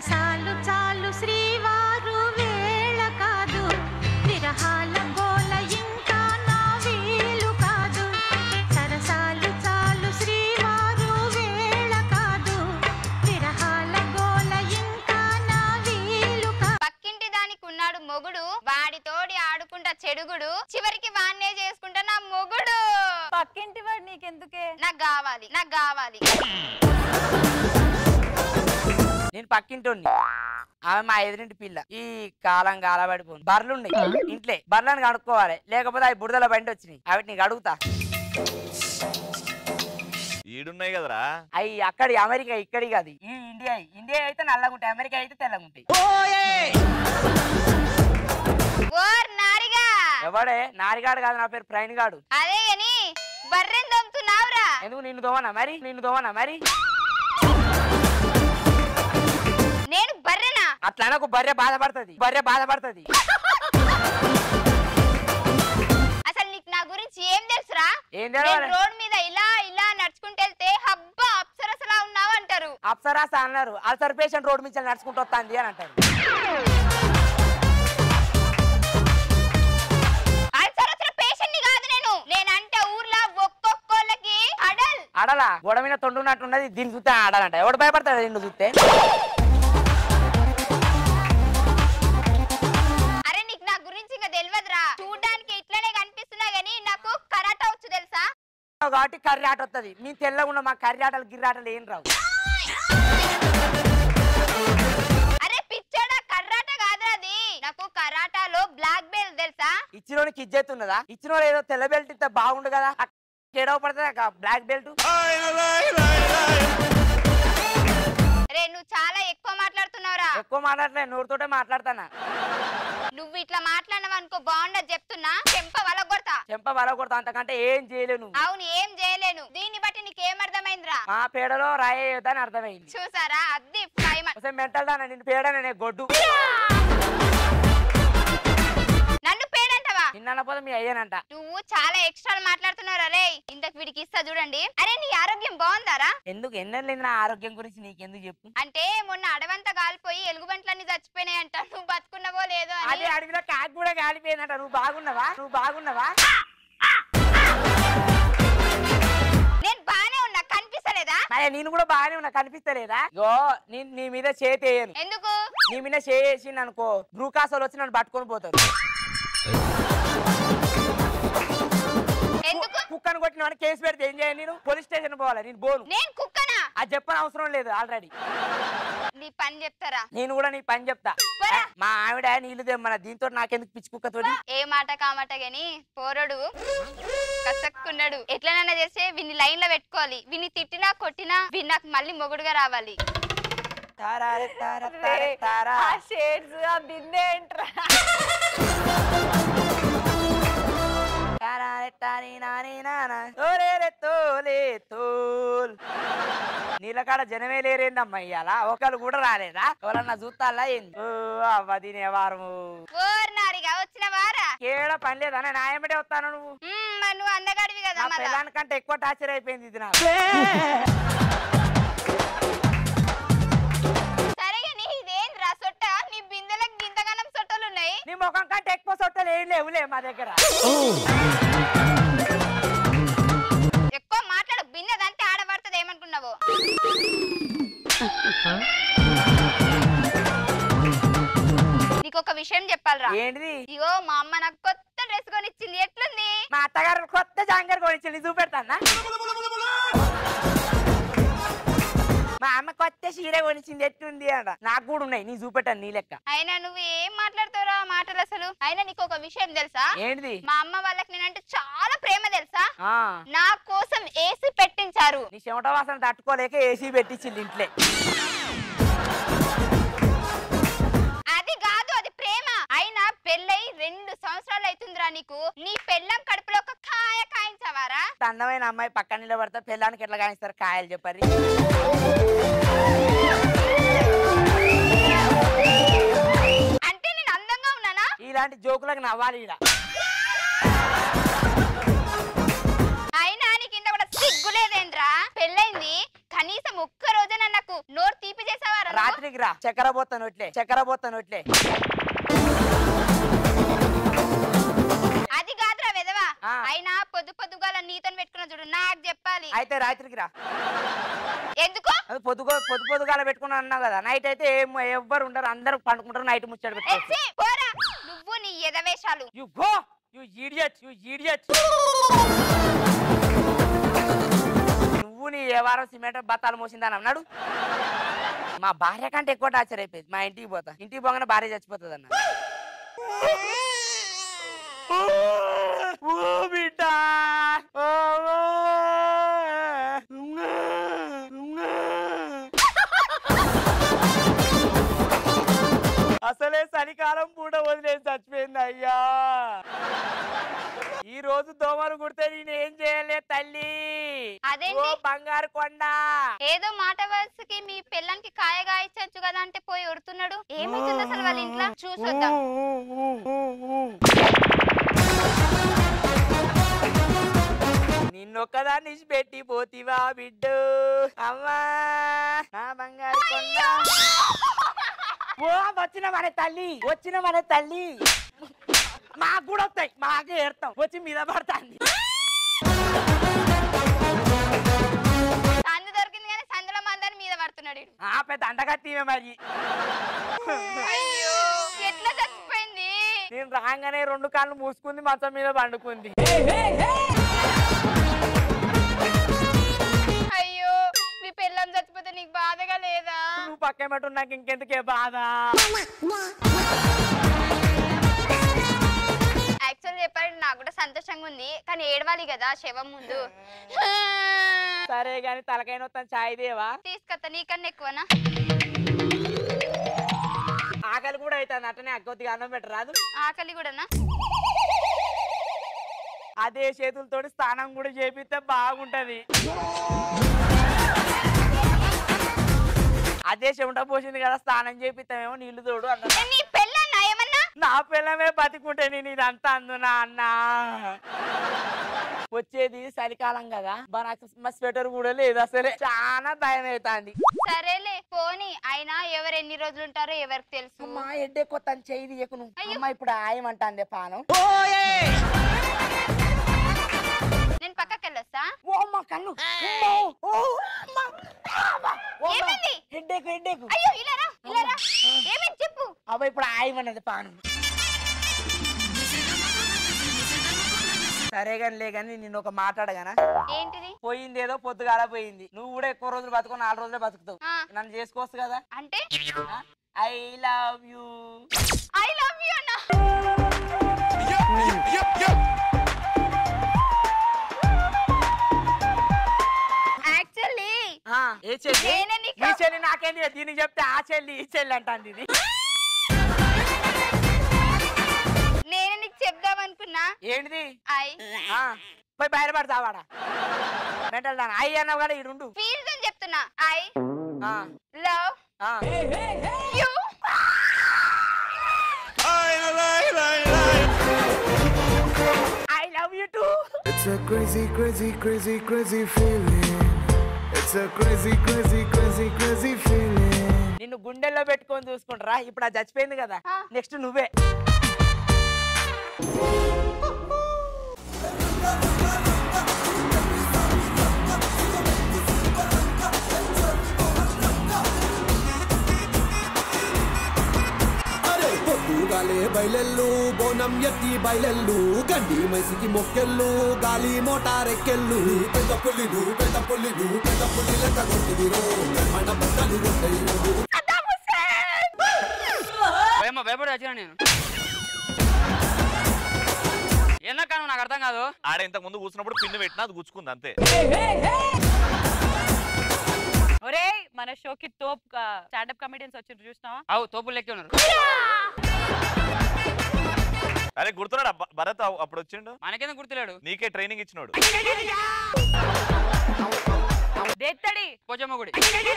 సరసాలు చాలు శ్రీవారు వేళ కాదు విరహాల గోల ఇంకా నా వీలు కాదు సరసాలు చాలు శ్రీవారు వేళ కాదు విరహాల గోల ఇంకా నా వీలు కాదు పక్కింటి దానికి ఉన్నాడు మొగుడు వాడితోడి ఆడుకుంటా చెడుగుడు చివరికి వాన్నే చేసుకుంటా నా మొగుడు పక్కింటి వాడు నీకెందుకే నాకు కావాలి నాకు కావాలి నేను పక్కింటోని ఆమె మా ఎదురింటి పిల్ల ఈ కాలం కాలబడిపోయింది బర్రెలు ఉన్నాయి ఇంట్లో బర్రెలను కడుక్కోవాలి లేకపోతే అవి బురదల బండి వచ్చినాయి అవి నీకు అడుగుతా ఈడున్నాయి కదరా అవి అక్కడి అమెరికా ఇక్కడి కాదు ఈ ఇండియా ఇండియా అయితే నల్లగుంటాయి అమెరికా అయితే తెల్లగుంటాయి ఓర్ నారిగా ఎవడే నారిగాడు కాదు నా పేరు ప్రైన్ గాడు అదే అని బర్రెం దమ్ముతున్నావురా ఎందుకు నిన్ను దోవనా మరి నిన్ను దోవనా మరి నేను బర్రెనా అట్లా అనకు బర్రె బాధపడుతుంది బర్రె బాధపడుతుంది అసలు నీకు నా గురించి ఏం తెలుసురా ఏం నేను తెలవాలి రోడ్ మీద ఇలా ఇలా నడుచుకుంటూ వెళ్తే హబ్బా అప్సరసలా ఉన్నావు అంటారు అప్సరాస అన్నారు అల్సర్ పేషెంట్ రోడ్ నుంచి నడుచుకుంటూ వస్తుంది అని అంటారు అల్సరసల పేషెంట్ ని కాదు నేను నేనంటే ఊర్లో ఒక్కొక్కళ్ళకి అడల్ ఆడలా గోడ మీద తొండున్నట్టున్నది దీన్ని చూస్తే ఆడాలంట ఎవడు భయపడతాడు నిన్ను చూస్తే అరే నీకు నా గురించి ఇంకా తెలియదురా చూడ్డానికి ఇట్లనే కనిపిస్తున్నా గానీ నాకు కరాటా వచ్చు తెలుసా కాబట్టి కర్రీ ఆట వస్తుంది మీ తెల్లగా ఉన్న మా కర్రీ ఆటలు గిర్రి ఆటలు ఏం రావు అరే పిచ్చోడా కర్రాటా కాదురా అది నాకు కరాటాలో బ్లాక్ బెల్ట్ తెలుసా ఇచ్చినోనికి ఇజ్జెత్తున్నదా ఇచ్చినోడు ఏదో తెల్ల బెల్ట్ ఇస్తే బాగుండు కదా ఏడవ పడుతుంది బ్లాక్ బెల్ట్ అరే నువ్వు చాలా ఎక్కువ మాట్లాడుతున్నావురా ఎక్కువ మాట్లాడలే నోరుతోటే మాట్లాడతానా నువ్వు ఇట్లా మాట్లాడినావు అనుకో బాగుండదు చెప్తున్నా చెంప వలగొడతా చెంప బలగొడతా అంతకంటే ఏం చేయలేవు నువ్వు అవును ఏం చేయలేను దీన్ని బట్టి నీకేం అర్థమైందిరా మా పేడలో రాయేదని అర్థమైంది చూసారా అద్ది ఫైవ్ ఒకసారి మెంటల్ దానా నిన్ను పేడనే గొడ్డు నన్ను పేడంటావా నిన్నపోతే మీ అయ్యానంట నువ్వు చాలా ఎక్స్ట్రా మాట్లాడుతున్నావు రే ఇంతకు వీడికి ఇస్తా చూడండి అరే నీ ఆరోగ్యం బాగుందారా ఎందుకు ఎన్నెళ్ళింది నా ఆరోగ్యం గురించి నీకెందుకు చెప్పు అంటే మొన్న అడవంతా కాలిపోయి ఎలుగుబంట్లన్నీ చచ్చిపోయినాయి అంట నువ్వు బతుకున్నావో లేదో అదే అని అడవిలో కాకి కూడా కాలిపోయిందంట నువ్వు బాగున్నావా నువ్వు బాగున్నావా నేను బానే ఉన్నా కనిపిస్తలేదా అయ్యా నేను కూడా బాగానే ఉన్నా కనిపిస్తలేదా యో నేను నీ మీద చేతి వేయను ఎందుకు నీ మీద చేసి అనుకో బ్రూకాసోలు వచ్చి నన్ను పట్టుకొని పోతారు ఎందుకు కుక్కను కొట్టిన వాడిని కేసు పెడితే ఏం చేయాలి నేను పోలీస్ స్టేషన్ పోవాలి నేను పోను నేను కుక్కనా అది చెప్పని అవసరం లేదు ఆల్రెడీ నీ పని చెప్తారా నేను కూడా నీ పని చెప్తా పోరా. మా ఆవిడ నీళ్ళు తెమ్మన దీంతో నాకెందుకు పిచ్చి కుక్కతోటి ఏ మాట కామాట గాని పోరడు కసక్కున్నాడు ఎట్లనైనా చేస్తే వీని లైన్ లో పెట్టుకోవాలి వీని తిట్టినా కొట్టినా వీని నాకు మళ్ళీ మొగుడుగా రావాలి తారారే తారా తారే తారా. ఆ షేడ్స్ ఆ బిందె ఏంట్రా తారారే తారీ నారీ నానా. తోలేరే తోలే తోల్. నీళ్ళకాడ జనమే లేరేందమ్మా ఇయ్యాల ఒకళ్ళు కూడా రాలేదా ఎవరన్నా చూస్తాలా ఏంది ఓ అవ్వ తినేవారము ఓర్నారిగా వచ్చిన వారా ఏడ పని లేదా నేను ఆయమడే వస్తాను నువ్వు మ్మ్, మరి నువ్వు అందగాడివి కదా నా మళ్ళా పిల్లానికంటే ఎక్కువ టార్చర్ అయిపోయింది ఇది నాకు సరే గాని ఇదేంద్రా సొట్ట నీ బిందెలకు గింతగానం సొట్టలు ఉన్నాయి నీ ముఖం కంటే ఎక్కువ సొట్టలు ఏం లేవులే మా దగ్గర ఎక్కువ మాట్లాడు బిన్నదంటే ఆడబడుతుంది ఏమనుకున్నావు నీకు ఒక విషయం చెప్పాలరా ఏంటిది ఇగో మా అమ్మ నాకు కొత్త డ్రెస్ కొనిచ్చింది ఎట్లుంది మా అత్తగారు కొత్త జాంగర్ కొనిచ్చింది చూపెడతానా మా అమ్మ కొత్త చీర కొనిచ్చింది ఎట్లుంది అంట నాకు కూడా ఉన్నాయి నీ చూపెట్టాను నీ లెక్క అయినా నువ్వు ఏం మాట్లాడుతావురా ఆ మాటలు అసలు అయినా నీకు ఒక విషయం తెలుసా ఏంటిది మా అమ్మ వాళ్ళకి నేనంటే చాలా ప్రేమ తెలుసా ఆ నా కోసం ఏసీ పెట్టించారు నీ చెమట వాసన తట్టుకోలేక ఏసీ పెట్టించింది ఇంట్లో అది కాదు అది ప్రేమ అయినా పెళ్ళై రెండు సంవత్సరాలు అవుతుందిరా నీకు నీ పెళ్ళం కడుపులో ఒక కాయ కాయించవారా ఇంత అందమైన అమ్మాయి పక్కన నిలబడితే పిల్లానికి ఎట్లా కానిస్తారు కాయలు చెప్పారు అంటే నేను అందంగా ఉన్నానా ఇలాంటి జోకులకు నవ్వాలి ఈడ అయినా నీకు ఇంత కూడా సిగ్గులేదేంట్రా పెళ్ళైంది కనీసం ఒక్క రోజైనా నాకు నోరు తీపి చేసావారా నువ్వు? రాత్రికి రా చక్కెర పోతాను ఇట్లే చక్కెర పోతాను ఇట్లే అది కాదురా వెదవా ఆ. అయినా పొద్దు పొద్దుగాల నీతో పెట్టుకున్న చూడు నాకు చెప్పాలి అయితే రాత్రికి రా ఎందుకు అది పొద్దుగో పొద్దు పొద్దుగాల పెట్టుకున్నా అన్నావు కదా నైట్ అయితే ఏం ఎవ్వరు ఉండరు అందరూ పండుకుంటారు నైట్ ముచ్చట పెట్టుకోవచ్చు ఎచ్చి, పోరా నువ్వు నీ ఎదవేషాలు you go you idiot you idiot నువ్వు నీ ఏ వారం సిమెంట్ బత్తాలు మోసిందని అన్నాడు మా భార్య కంటే ఎక్కువ టార్చర్ అయిపోయింది మా ఇంటికి పోతా ఇంటికి పోగానే భార్య చచ్చిపోతుంది అన్న ఓ బిడ్డ ఓ, ఓ. అసలే చలికాలం పూట వదిలేసి చచ్చిపోయింది అయ్యా ఈ రోజు దోమలు కుడితే నేను ఏం చేయలే తల్లి ఓ అదేంటి బంగారు కొండ ఏదో మాట వరుసకి మీ పిల్లానికి కాయ కాయచ్చు కదా అంటే పోయి ఉడుతున్నాడు ఏమైతుంది అసలు వాళ్ళ ఇంట్లో చూసొద్దాం నిన్నొక్కదాన్ని పెట్టి పోతివా బిడ్డు అమ్మా నా బంగారు కొండ ఓ వచ్చిన మన తల్లి వచ్చిన మన తల్లి మాకు కూడా వస్తాయి మాకే ఏడతాం వచ్చి మీద పడతాంది సందు దొరికింది కానీ సందులో మందని మీద పడుతున్నాడు ఈడు. ఆ పెద్ద అండగట్టివే మరి అయ్యో ఎట్లా చచ్చిపోయింది నేను రాగానే రెండు కాళ్ళు మూసుకుంది మంచం మీద పండుకుంది అయ్యో మీ పిల్లం చచ్చిపోతే నీకు బాధగా లేదా నువ్వు పక్కన నాకు ఇంకెందుకే బాధ యాక్చువల్ చెప్పాడు నాకు కూడా సంతోషంగా ఉంది కానీ ఏడవాలి కదా శవం ముందు సరే గాని తలకాయ నొత్తం చాయ్ దేవా తీసుకొస్తా నీకన్నా ఎక్కువనా ఆకలి కూడా అవుతుంది అట్టనే కొద్దిగా అన్నం పెట్టరాదు ఆకలి కూడానా అదే చేతులతోటి స్నానం కూడా చేపిస్తే బాగుంటది అదే చెమట పోసింది కదా స్నానం చేపిస్తామేమో నీళ్లు తోడు అన్న నేను నీ పెళ్ళన్నా ఏమన్నా నా పిల్లమే బతికుంటే నేను ఇదంతా అందునా అన్నా వచ్చేది చలికాలం కదా బా నాకు మా స్వెటర్ కూడా లేదు అసలే చాలా భయం అవుతుంది సరేలే పోని అయినా ఎవరు ఎన్ని రోజులు ఉంటారో ఎవరికి తెలుసు అమ్మా ఎడ్డే కొత్త చేయి తీయకు నువ్వు అమ్మ ఇప్పుడు ఆయమంటాందే పానం నేను పక్కకి వెళ్ళొస్తా ఓ అమ్మ కన్ను అమ్మో! ఓ అమ్మ! అమ్మ! ఓ అమ్మ! ఏమైంది? హెడ్డేకు హెడ్డేకు అయ్యో ఇలా రా ఇలా రా ఏమైంది చెప్పు అవ్వ ఇప్పుడు ఆయమన్నది పానం సరే కానీ లే కానీ నిన్ను ఒక మాట్లాడగానా ఏంటిది పోయింది ఏదో పొద్దుగాల పోయింది నువ్వు కూడా ఎక్కువ రోజులు బతుకు నాలుగు రోజులే బతుకుతావు ఆ. నన్ను చేసుకోవచ్చు కదా అంటే I love you I love you అన్న యాక్చువల్లీ ఏ చెల్లి నేనే నీకు- ఈ చెల్లి నాకేంది దీనికి చెప్తే ఆ చెల్లి ఈ చెల్లి అంటాంది ఇది నేనే నీకు చెప్దాం అనుకున్నా ఏంటిది ఐ ఆ, పోయి బయటపడతావాడా మెంటల్ దాని ఐ అన్నావు కదా ఈడుండు ఫీల్స్ అని చెప్తున్నా I ah, love ah. You I love you too It's a crazy, crazy, crazy, crazy feeling. It's a crazy, crazy, crazy, crazy feeling. నిన్ను గుండెల్లో పెట్టుకొని చూసుకుంటారా ఇప్పుడు అది చచ్చిపోయింది కదా ఆ. నెక్స్ట్ నువ్వే అరే పొద్దుగాలే బయలెల్లు బోనం ఎత్తి బయలెల్లు గండి మైసికి మొక్కెళ్ళు గాలి మోటారెక్కెళ్ళు పెద్ద పుల్లిలు పెద్ద పుల్లిలు పెద్ద పుల్లి లెక్క కొట్టిదిరో మన బట్టలు కొట్టయ్యో భయమ్మ భయపడి వచ్చినా నేను ఎందుకన్నా నాకు అర్థం కాదు ఆడ ఇంతకు ముందు కూర్చున్నప్పుడు పిన్ను పెట్టినా అది గుచ్చుకుంది అంతే ఒరే మన షోకి తోప్ స్టాండప్ కమెడియన్స్ వచ్చి చూసినావా అవు తోపులు లెక్క ఉన్నారు అరే గుర్తున్నాడు భరత్ అవ్- అప్పుడు వచ్చిండు మనకేందుకు గుర్తులేడు నీకే ట్రైనింగ్ ఇచ్చినోడు దేత్తడి పోచమ్మ గుడి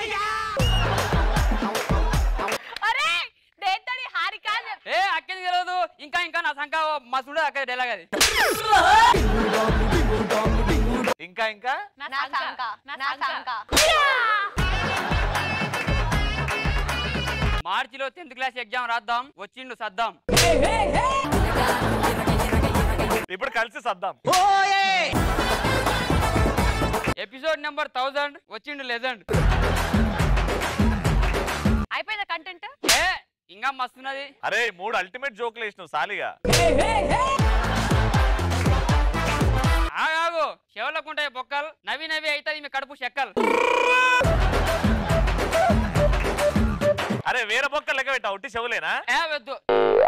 అరే దేత్తడి హారిక అని చెప్పు. ఏ అక్కేది తెలియదు ఇంకా ఇంకా నా సంఖ మస్తు ఉండదు అక్కడ డైలాగ్ అది ఇంకా ఇంకా నా నా సంక. సంక నా నా సంక. సంక మార్చిలో టెన్త్ క్లాస్ ఎగ్జామ్ రాద్దాం వచ్చిండు సద్దాం ఇప్పుడు కలిసి సర్దాం ఎపిసోడ్ నెంబర్ థౌజండ్ వచ్చిండు లెజెండ్ అయిపోయిందా కంటెంట్ ఏ ఇంకా మస్తున్నది అరే మూడు అల్టిమేట్ జోకులు వేసినావు సాలిగా ఆగాగు చెవులకుంటాయి బొక్కలు నవి నవి అవుతుంది మీ కడుపు చెక్కలు అరే వేరే బొక్క లెక్క పెట్టా ఉట్టి చెవులేనా ఏ వద్దు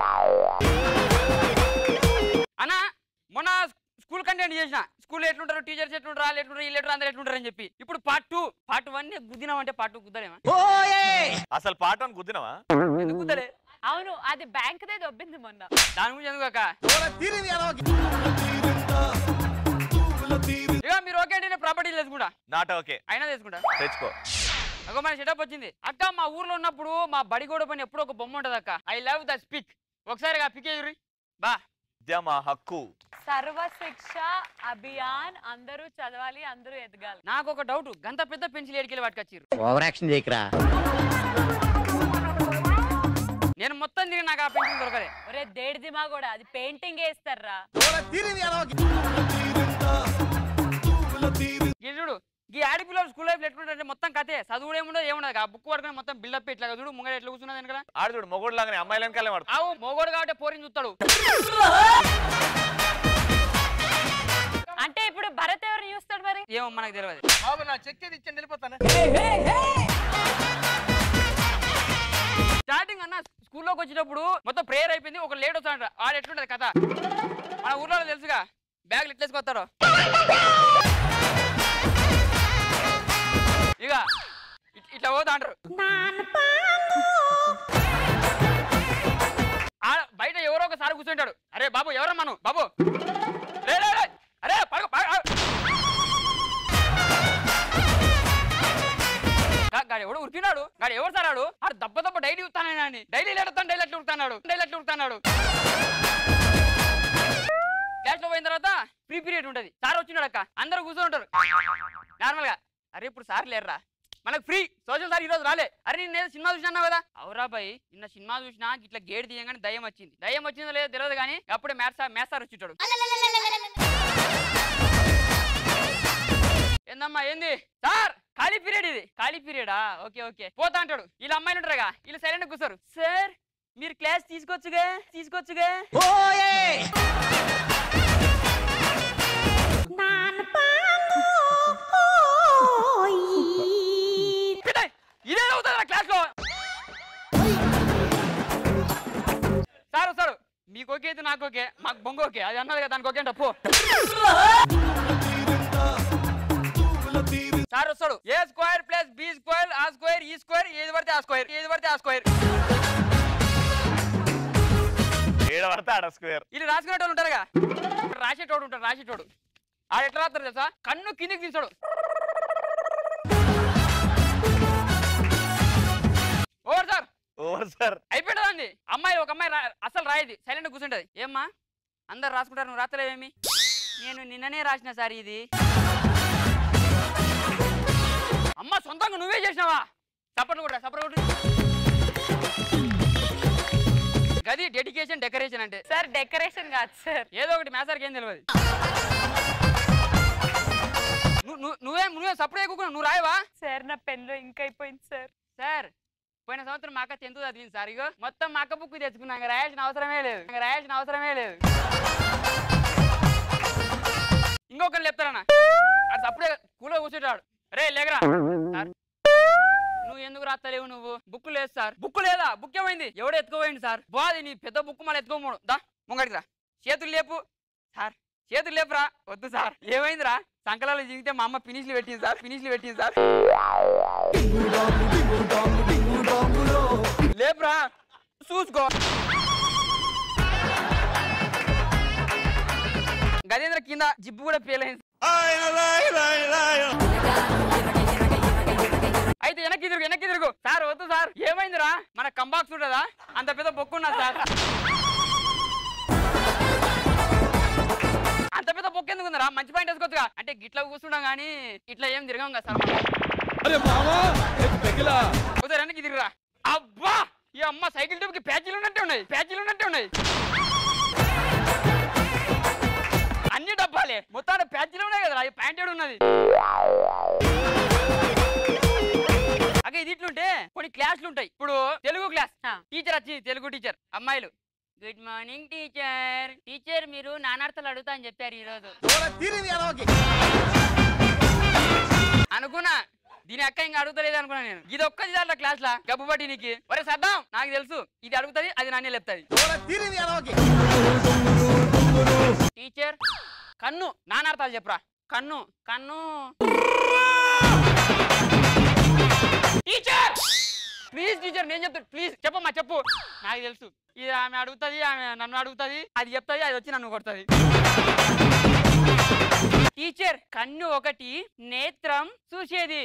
అన్నా మొన్న స్కూల్ కంటెంట్ చేసిన స్కూల్ ఎట్లుంటారు టీచర్స్ ఎట్లుంటారు వాళ్ళు ఎట్లుంటారు వీళ్ళు ఎట్లుంటారు అందరు ఎట్లుంటారు అని చెప్పి ఇప్పుడు పార్ట్ టూ పార్ట్ వన్ గుద్దినామంటే పార్ట్ టూ గుద్దలేమా అసలు పాట అని గుద్దినవా ఎందుకు గుద్దలే అవును అది బ్యాంక్ దే దొబ్బింది మొన్న దాని గురించి ఎందుకు అక్క ఇక మీరు ఓకే అంటే ప్రాపర్టీ తీసుకుంటా నాట్ ఓకే అయినా తీసుకుంటా తెచ్చుకో ఒక మన సెటప్ వచ్చింది అక్క మా ఊర్లో ఉన్నప్పుడు మా బడి గోడ పైన ఎప్పుడో ఒక బొమ్మ ఉంటది అక్క ఐ లవ్ ద స్పీక్ ఒకసారి ఆ పిక్ బా విద్య మా హక్కు సర్వ శిక్ష అభియాన్ అందరూ చదవాలి అందరూ ఎదగాలి నాకు ఒక డౌట్ గంత పెద్ద పెన్సిల్ ఏడికెళ్ళి పట్టుకొచ్చిర్రు ఓవర్ యాక్షన్ చేయకరా నేను మొత్తం తిరిగి నాకు ఆ పెన్సిల్ దొరకలే ఒరే దేడి దిమా కూడా అది పెయింటింగ్ వేస్తారా ఇది చూడు ఈ ఆడపిల్లలు స్కూల్ లైఫ్ ఎట్లుంటారంటే మొత్తం కథే చదువు ఏముండదు ఏముండదు ఆ బుక్ పట్టుకొని మొత్తం బిల్డప్ ఇట్లా చూడు ముంగడ ఎట్లా కూర్చున్నది కదా ఆడు చూడు మొగోడు లాగానే అమ్మాయిల వెనకాలే పడుతుంది ఆవు మోగోడు కాబట్టి పోరిని చూస్తాడు అంటే ఇప్పుడు భరత్ ఎవరిని చూస్తాడు మరి ఏమో మనకు తెలియదు బాబు నా చెక్ ఏది ఇచ్చాను వెళ్ళిపోతాను స్టార్టింగ్ అన్న స్కూల్లోకి వచ్చేటప్పుడు మొత్తం ప్రేయర్ అయిపోయింది ఒక లేట్ వస్తాడు ఆడ ఎట్లుంటది కథ మన ఊర్లో తెలుసుగా బ్యాగులు ఎట్లేసుకొస్తారో ఇక ఇట్- ఇట్లా పోతా అంటారు ఆడ బయట ఎవరో ఒకసారి కూర్చుంటాడు అరే బాబు ఎవరమ్మా నువ్వు బాబు రే రే రే అరే పడక పడక గాడు ఎవడు ఉరికినాడు గాడు ఎవరు సారాడు ఆడు దెబ్బ దెబ్బ డైలీ ఉత్తానని డైలీ లేడతాను డైలీ అట్లా ఉడుతున్నాడు డైలీ అట్లా ఉడుతున్నాడు క్లాస్ లో పోయిన తర్వాత ఫ్రీ పీరియడ్ ఉంటది సార్ వచ్చినాడు అక్క అందరూ కూర్చొని ఉంటారు నార్మల్ గా అరే ఇప్పుడు సార్ లేరురా మనకు ఫ్రీ సోషల్ సార్ ఈ రోజు రాలే అరే నేను ఏదో సినిమా చూసినా కదా అవురా బాయ్ నిన్న సినిమా చూసినా ఇట్లా గేట్ తీయగానే దయ్యం వచ్చింది దయ్యం వచ్చిందో లేదో తెలియదు కానీ అప్పుడే మ్యాథ్స్ సార్ మ్యాథ్స్ సార్ వచ్చిటాడు ఏందమ్మా ఏంది సార్ ఖాళీ పీరియడ్ ఇది ఖాళీ పీరియడా ఓకే ఓకే పోతా అంటాడు వీళ్ళ అమ్మాయిలు ఉంటారుగా వీళ్ళు సైలెంట్ కూర్చోరు సార్ మీరు క్లాస్ తీసుకోవచ్చుగా తీసుకోవచ్చుగా పిటాయ్! ఇదే అవుతుంది క్లాస్ లో సార్ సార్ మీకు ఓకే అయితే నాకు ఓకే మాకు బొంగ ఓకే అది అన్నది కదా దానికి ఓకే అంటే పో సార్ వస్తాడు A square plus B square ఆ స్క్వేర్ ఈ స్క్వేర్ ఏది పడితే ఆ స్క్వేర్ ఏది పడితే ఆ స్క్వేర్ ఏడ పడితే ఆడ స్క్వేర్ వీళ్ళు రాసుకునేటోళ్ళు ఉంటారుగా ఇక్కడ రాసేటోడు ఉంటాడు రాసేటోడు ఆడు ఎట్లా రాస్తారు తెలుసా కన్ను కిందికి తీసాడు ఓవర్ సార్ ఓవర్ సార్ అయిపోయిందండి అమ్మాయి ఒక అమ్మాయి రా- అసలు రాయది సైలెంట్ కూర్చుంటది ఏమ్మా అందరు రాసుకుంటారు నువ్వు రాతలేవేమి నేను నిన్ననే రాసిన సార్ ఇది అమ్మ సొంతంగా నువ్వే చేసినావా సపరేట్ కూడా సపరేట్ గది డెడికేషన్ డెకరేషన్ అంటే సార్ డెకరేషన్ కాదు సార్ ఏదో ఒకటి మేసారికి ఏం తెలియదు నువ్వు నువ్వు- నువ్వే నువ్వే సపరేట్ కూకున్నావు నువ్వు రాయవా సార్ నా పెన్లో ఇంకా అయిపోయింది సార్ సార్ పోయిన సంవత్సరం మా అక్క టెన్త్ చదివింది సార్ ఇగో మొత్తం మా అక్క బుక్ తెచ్చుకున్నా ఇంకా రాయాల్సిన అవసరమే లేదు ఇంకా రాయాల్సిన అవసరమే లేదు ఇంకొకరు చెప్తారన్న అది అప్పుడే కూలో కూర్చుంటాడు రే లేకరా సార్ నువ్వు ఎందుకు రాస్తలేవు నువ్వు బుక్ లేదు సార్ బుక్ లేదా బుక్ ఏమైంది ఎవడో ఎత్తుకోపోయింది సార్ బాది నీ పెద్ద బుక్ మళ్ళీ ఎత్తుకోమోడు దా ముంగడికి రా చేతులు లేపు సార్ చేతులు లేపురా వద్దు సార్ ఏమైందిరా సంకలాలు జిగితే మా అమ్మ ఫినిష్లు పెట్టింది సార్ ఫినిష్లు పెట్టింది సార్ లేపురా చూసుకో గజేంద్ర కింద జిబ్బు కూడా ఫెయిల్ అయింది అయితే వెనక్కి తిరుగు వెనక్కి తిరుగు సార్ వద్దు సార్ ఏమైందిరా మన కంబాక్స్ ఉంటుందా అంత పెద్ద బొక్కున్నా సార్ అంత పెద్ద బొక్క ఎందుకు ఉందిరా మంచి పాయింట్ వేసుకోవచ్చుగా అంటే గిట్ల కూర్చుంటాం కానీ ఇట్లా ఏం తిరగం కదా సార్ మనం. అరే మామా ఒకసారి వెనక్కి తిరుగురా అబ్బా ఈ అమ్మ సైకిల్ ట్యూబ్కి ప్యాచీలు ఉన్నట్టే ఉన్నాయి ప్యాచీలు ఉన్నట్టే ఉన్నాయి అన్ని డబ్బాలే మొత్తాన్ని ప్యాచీలు ఉన్నాయి కదా అవి ప్యాంట్ ఏడు ఉన్నది అక్క ఇది ఇట్లుంటే కొన్ని క్లాసులు ఉంటాయి ఇప్పుడు తెలుగు క్లాస్ టీచర్ వచ్చి తెలుగు టీచర్ అమ్మాయిలు గుడ్ మార్నింగ్ టీచర్ టీచర్ మీరు నానార్థాలు అడుగుతా అని చెప్పారు ఈరోజు అనుకున్నా దీని అక్క ఇంకా అడుగుతలేదు అనుకున్నా నేను ఇది ఒక్కది దాంట్లో క్లాస్ లా గబ్బుబట్టి నీకు ఒరే సద్దాం నాకు తెలుసు ఇది అడుగుతది అది నాన్నే లేపుతుంది టీచర్ కన్ను నానార్థాలు చెప్పరా కన్ను కన్ను టీచర్ ప్లీజ్ టీచర్ నేను చెప్తా ప్లీజ్ చెప్పమ్మా చెప్పు నాకు తెలుసు ఇది ఆమె అడుగుతుంది ఆమె నన్ను అడుగుతుంది అది చెప్తుంది అది వచ్చి నన్ను కొడుతుంది టీచర్ కన్ను ఒకటి నేత్రం చూసేది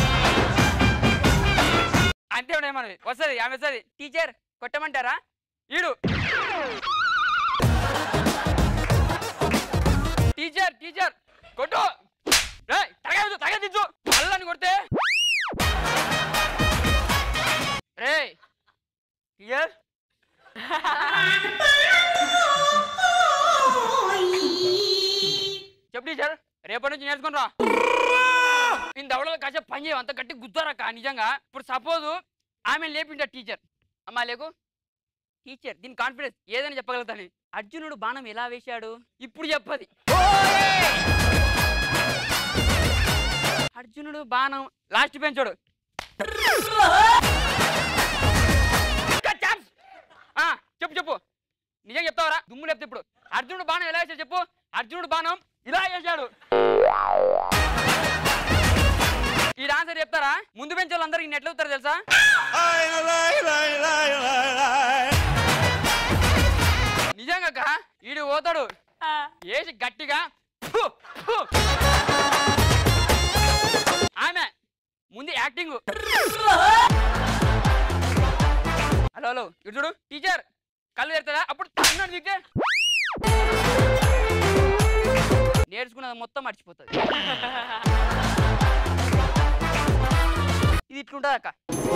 అంతే ఉండే మనది వస్తుంది ఆమె వస్తుంది టీచర్ కొట్టమంటారా ఈడు టీచర్ టీచర్ కొట్టు రేయ్, తగదు తగదించు అల్లని కొడితే రే టీచర్ చెప్పు టీచర్ రేపటి నుంచి నేర్చుకుని రా నేను దవడలో కాసేపు పని చేయవు అంత గట్టి గుద్దారక్క నిజంగా ఇప్పుడు సపోజ్ ఆమె లేపింట టీచర్ అమ్మా లేకు టీచర్ దీని కాన్ఫిడెన్స్ ఏదైనా చెప్పగలుగుతాను అర్జునుడు బాణం ఎలా వేశాడు ఇప్పుడు చెప్పది అర్జునుడు బాణం లాస్ట్ పెంచాడు చెప్పు చెప్పు నిజం చెప్తావరా దుమ్ము లేపితే ఇప్పుడు అర్జునుడు బాణం ఎలా వేసాడు చెప్పు అర్జునుడు బాణం ఇలా వేసాడు ఈ ఆన్సర్ చెప్తారా ముందు బెంచ్ వాళ్ళందరూ ఈయన ఎట్లా అవుతారు తెలుసా నిజంగా అక్క, ఈడు పోతాడు వేసి గట్టిగా ఫు, ఫు. ఆమె ముందు యాక్టింగ్ హలో హలో ఇటు చూడు టీచర్ కళ్ళు తెరుతుందా అప్పుడు తన్నాడు దిగ్గే నేర్చుకున్నది మొత్తం మర్చిపోతుంది ఇది ఇట్లుంటుంది అక్క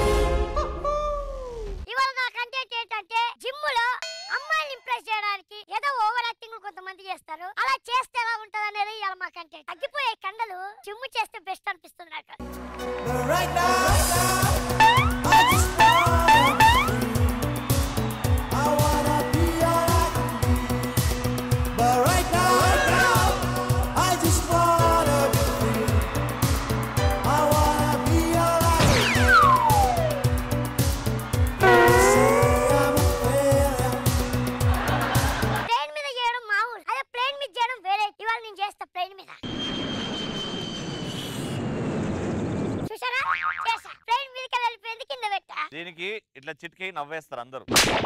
ఇవాళ నా కంటెంట్ ఏంటంటే జిమ్ లో అమ్మాయిని ఇంప్రెస్ చేయడానికి ఏదో ఓవర్ యాక్టింగ్ కొంతమంది చేస్తారు అలా చేస్తే ఎలా ఉంటది అనేది ఇవాళ మా కంటెంట్ తగ్గిపోయే కండలు జిమ్ చేస్తే బెస్ట్ అనిపిస్తుంది నాకు Right now, I just I wanna be all I can be. But right now, right now, I just wanna be free. I wanna be all I can be. Say I'm a failure. Plane మీద చేయడం మామూలు అదే plane మీద చేయడం వేరే ఇవాళ నేను చేస్తా ప్లేన్ మీద చూసారా చేసా ప్లేన్ మీదకి వెళ్ళిపోయింది కింద పెట్టా దీనికి ఇట్లా చిటికి నవ్వేస్తారు అందరూ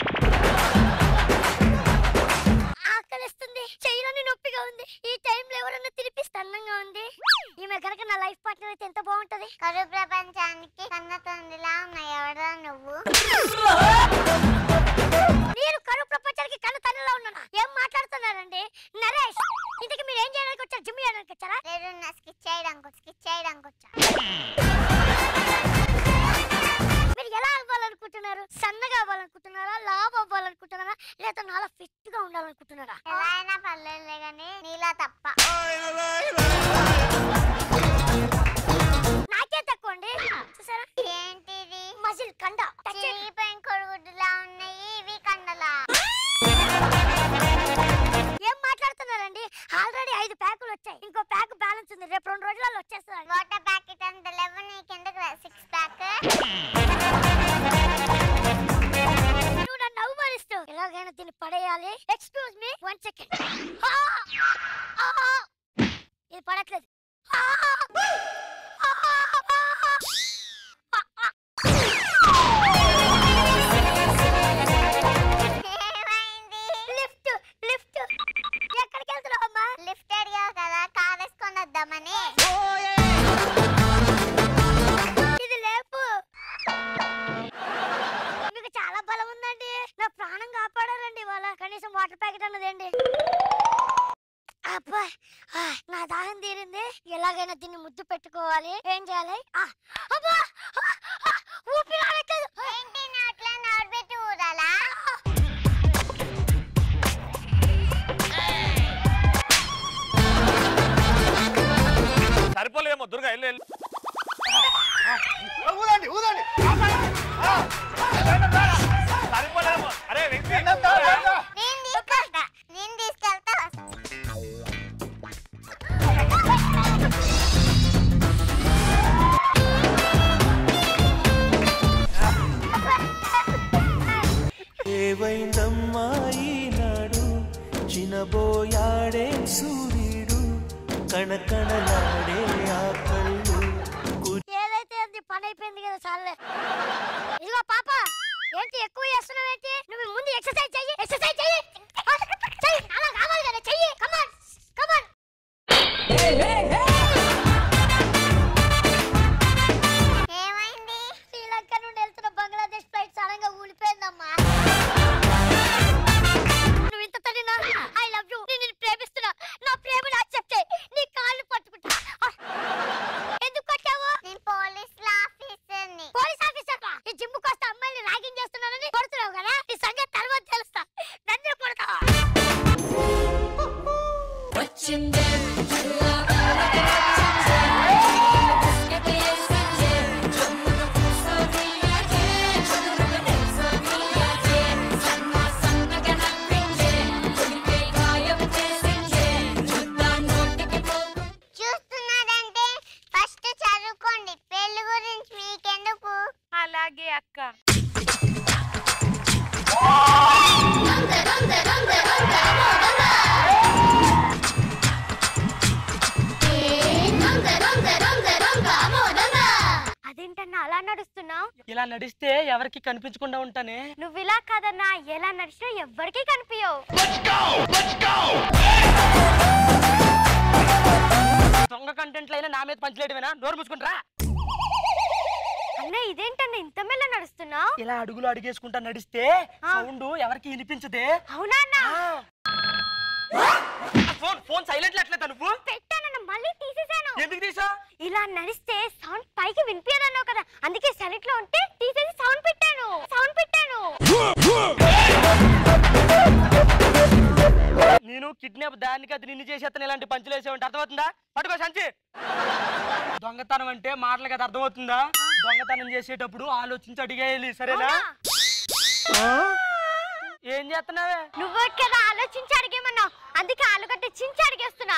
ఆకలిస్తుంది చెయ్యిలోని నొప్పిగా ఉంది ఈ టైంలో ఎవరన్నా తినిపిస్తే అందంగా ఉంది ఈమె కనుక నా లైఫ్ పార్ట్నర్ అయితే ఎంత బాగుంటది కరు ప్రపంచానికి కన్న తండ్రిలా ఉన్న ఎవడా నువ్వు మీరు కరువు ప్రపంచానికి కన్న తల్లిలో ఉన్నానా ఏం మాట్లాడుతున్నారండి నరేష్ ఇంతకు మీరు ఏం చేయడానికి వచ్చారు జిమ్ చేయడానికి వచ్చారా లేదు నా స్కిచ్ చేయడానికి స్కిచ్ చేయడానికి వచ్చా మీరు ఎలా అవ్వాలనుకుంటున్నారు సన్నగా అవ్వాలనుకుంటున్నారా లావ్ అవ్వాలనుకుంటున్నారా లేదా నాలా ఫిట్ గా ఉండాలనుకుంటున్నారా ఎలా అయినా పర్లేదులే కానీ నీలా తప్ప నాకే తక్కువ అండి చూసారా ఏంటిది మజిల్ కండ టచ్ చేయండి. చిరిగిపోయిన కొడుగుడ్డులా ఉన్నాయి ఇవి కండలా ఏం మాట్లాడుతున్నారండి ఆల్రెడీ ఐదు ప్యాకులు వచ్చాయి ఇంకో ప్యాక్ బ్యాలెన్స్ ఉంది రేపు రెండు రోజులలో వచ్చేస్తుంది వాటర్ ప్యాకెట్ అంత లేవు నీకెందుకు సిక్స్ ప్యాక్ నువ్వు నన్ను అవమానిస్తూ ఎలాగైనా దీన్ని పడేయాలి ఎక్స్క్యూజ్ మీ వన్ సెకండ్ ఇది పడట్లేదు ఆ! ఆ! ఏమైంది లిఫ్ట్ లిఫ్ట్ ఎక్కడికి వెళ్తున్నావు అమ్మా లిఫ్ట్ అడిగావు కదా కార్ వేసుకొని వద్దామని ఇది లేపు మీకు చాలా బలం ఉందండి నా ప్రాణం కాపాడారండి ఇవాళ కనీసం వాటర్ ప్యాకెట్ అన్నదండి అబ్బా ఆ, నా దాహం తీరింది ఎలాగైనా దీన్ని ముద్దు పెట్టుకోవాలి ఏం చేయాలి ఆ, అబ్బా ఆ, ఆ, ఊపిరి ఆడట్లేదు ఏంటి నోట్లో నోరు పెట్టి ఊదండి ఊదండి సరిపోలేము అరే వెంకీ నేను తీసుకెళ్తా నేను తీసుకెళ్తా ఏవైందమ్మా ఈనాడు చినబోయాడే సూర్యుడు కణకణలాడే ఆ కళ్ళు ఏదైతే అది పని అయిపోయింది కదా సార్లే ఇదిగో పాప ఏంటి ఎక్కువ చేస్తున్నావు ఏంటి నువ్వు ముందు ఎక్సర్సైజ్ చెయ్యి ఎక్సర్సైజ్ చెయ్యి ఆ, చెయ్యి అలా కావాలి కదా చెయ్యి కమాన్ కమాన్ ఏమైంది శ్రీలంక నుండి వెళ్తున్న బంగ్లాదేశ్ ఫ్లైట్ సడన్ గా ఊలిపోయిందమ్మా నువ్వు ఇంత తడినా ఐ లవ్ యు నేను నిన్ను ప్రేమిస్తున్నా నా ప్రేమను యాక్సెప్ట్ చేయి నీ కాళ్ళు పట్టుకుంటా ఆ, ఎందుకు కొట్టావు నేను పోలీస్ ఆఫీసర్ని పోలీస్ ఆఫీసర్ రా ఈ జిమ్ వస్తే అమ్మాయిని ర్యాగింగ్ చేస్తున్నానని కొడుతున్నావు కదా ఈ సంగతి తర్వాత తెలుస్తా నన్నే కొడతావా చూస్తున్నారంటే ఫస్ట్ చదువుకోండి పెళ్లి గురించి మీకెందుకు అలాగే అక్క అదేంటన్నా అలా నడుస్తున్నావు ఇలా నడిస్తే ఎవరికి కనిపించకుండా ఉంటానే నువ్వు ఇలా కాదన్నా ఎలా నడిచినా ఎవ్వరికీ కనిపించవు దొంగ కంటెంట్లు అయినా నా మీద పంచలేటమేనా నోరు మూసుకుంటారా అన్న ఇదేంటన్నా ఇంత మెల్ల నడుస్తున్నావు ఇలా అడుగులు అడిగేసుకుంటా నడిస్తే సౌండ్ ఎవరికి వినిపించదే అవునా అన్న ఫోన్ ఫోన్ సైలెంట్ ఎట్లేదా నువ్వు పెట్టానన్న మళ్ళీ తీసేసాను ఎందుకు తీసా ఇలా నడిస్తే సౌండ్ పైకి వినిపించదన్నావు కదా అందుకే సెలెక్ట్ లో ఉంటే తీసేసి సౌండ్ పెట్టాను సౌండ్ పెట్టాను నేను కిడ్నాప్ దానికి అది నిన్ను చేసేస్తాను ఇలాంటి పంచులు వేసేవంటే అర్థమవుతుందా పట్టుకో సంచి దొంగతనం అంటే మాటలు కదా అర్థమవుతుందా దొంగతనం చేసేటప్పుడు ఆలోచించి అడిగేయాలి సరేనా ఆ? ఏం చేస్తున్నావే నువ్వు కదా ఆలోచించి అడిగేమన్నావు అందుకే ఆలుగడ్డ చించి అడిగేస్తున్నా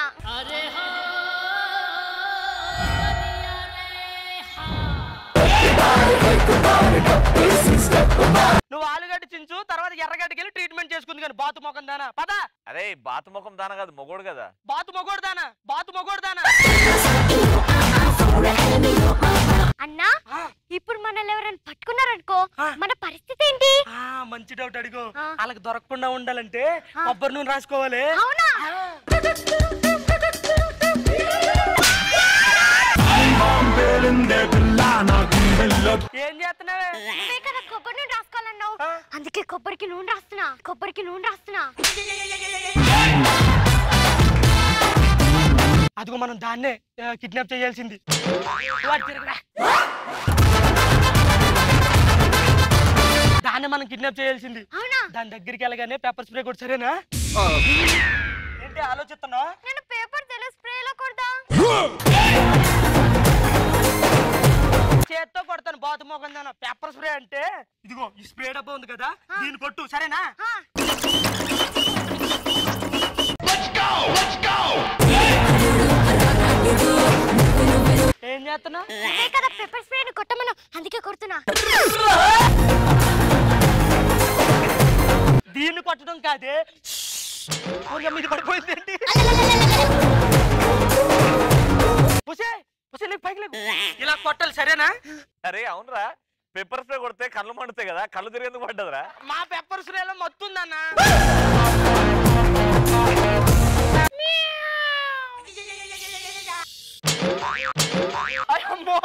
నువ్వు ఆలుగడ్డ చించు తర్వాత ఎర్రగడ్డకి వెళ్ళి ట్రీట్మెంట్ చేసుకుంది కానీ బాతు మొఖం దానా పద అరే బాతు ముఖం దాన కాదు మొగోడు కదా బాతు మొగోడు దానా బాతు మొగోడు దానా అన్నా ఇప్పుడు మనల్ని ఎవరైనా పట్టుకున్నారనుకో మన పరిస్థితి ఏంటి ఆ, మంచి డౌట్ అడిగో ఆ. వాళ్ళకి దొరకకుండా ఉండాలంటే కొబ్బరి నూనె రాసుకోవాలి అవునా ఏం చేస్తున్నావే నువ్వే కదా కొబ్బరి నూనె రాసుకోవాలన్నావు అందుకే కొబ్బరికి నూనె రాస్తున్నా కొబ్బరికి నూనె రాస్తున్నా అదిగో మనం దాన్నే కిడ్నాప్ చేయాల్సింది వాడు తిరగరా. దాన్నే మనం కిడ్నాప్ చేయాల్సింది అవునా దాని దగ్గరికి వెళ్ళగానే పేపర్ స్ప్రే కొడు సరేనా ఏంటి ఆలోచిస్తున్నావు నేను పేపర్ తెలు స్ప్రేలో కొడదా చేత్తో కొడతాను బాతు మోగం దాన పేపర్ స్ప్రే అంటే ఇదిగో ఈ స్ప్రే డబ్బా ఉంది కదా దీన్ని కొట్టు సరేనా ఏం చేస్తున్నా నువ్వే కదా పేపర్ స్ప్రేని కొట్టమను అందుకే కొడుతున్నా దీన్ని కొట్టడం కాదే ఊరికే మీద పడిపోయింది ఏంటి ఉసే ఉసే లేకు పైకి లేకు ఇలా కొట్టాలి సరేనా అరే అవునరా పెప్పర్ స్ప్రే కొడితే కళ్ళు మండుతాయి కదా కళ్ళు తిరిగేందుకు పడ్డదిరా మా పెప్పర్ స్ప్రేలో మొత్తుందన్నా అమ్మో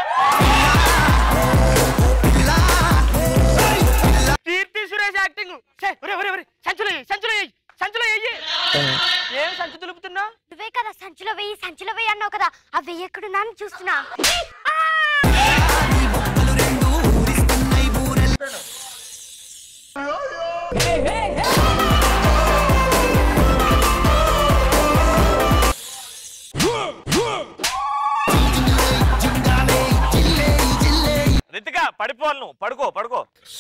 కీర్తి సురేష్ యాక్టింగ్ ఛే, ఒరే ఒరే ఒరే సంచులో ఎయ్యి, సంచులో ఎయ్యి, సంచులో ఎయ్యి ఏం సంచు దులుపుతున్నా నువ్వే కదా సంచిలో వెయ్యి సంచిలో వెయ్యి అన్నావు కదా ఆ వెయ్యి ఎక్కడున్నా అని చూస్తున్నా అరే పడిపోవాలి నువ్వు పడుకో పడుకో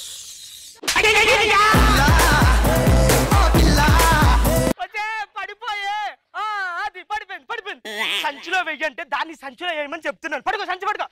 వచ్చే పడిపోయే ఆ, అది పడిపోయింది పడిపోయింది సంచిలో వెయ్యి అంటే దాన్ని సంచిలో వేయమని చెప్తున్నాను పడుకో సంచి పడుకో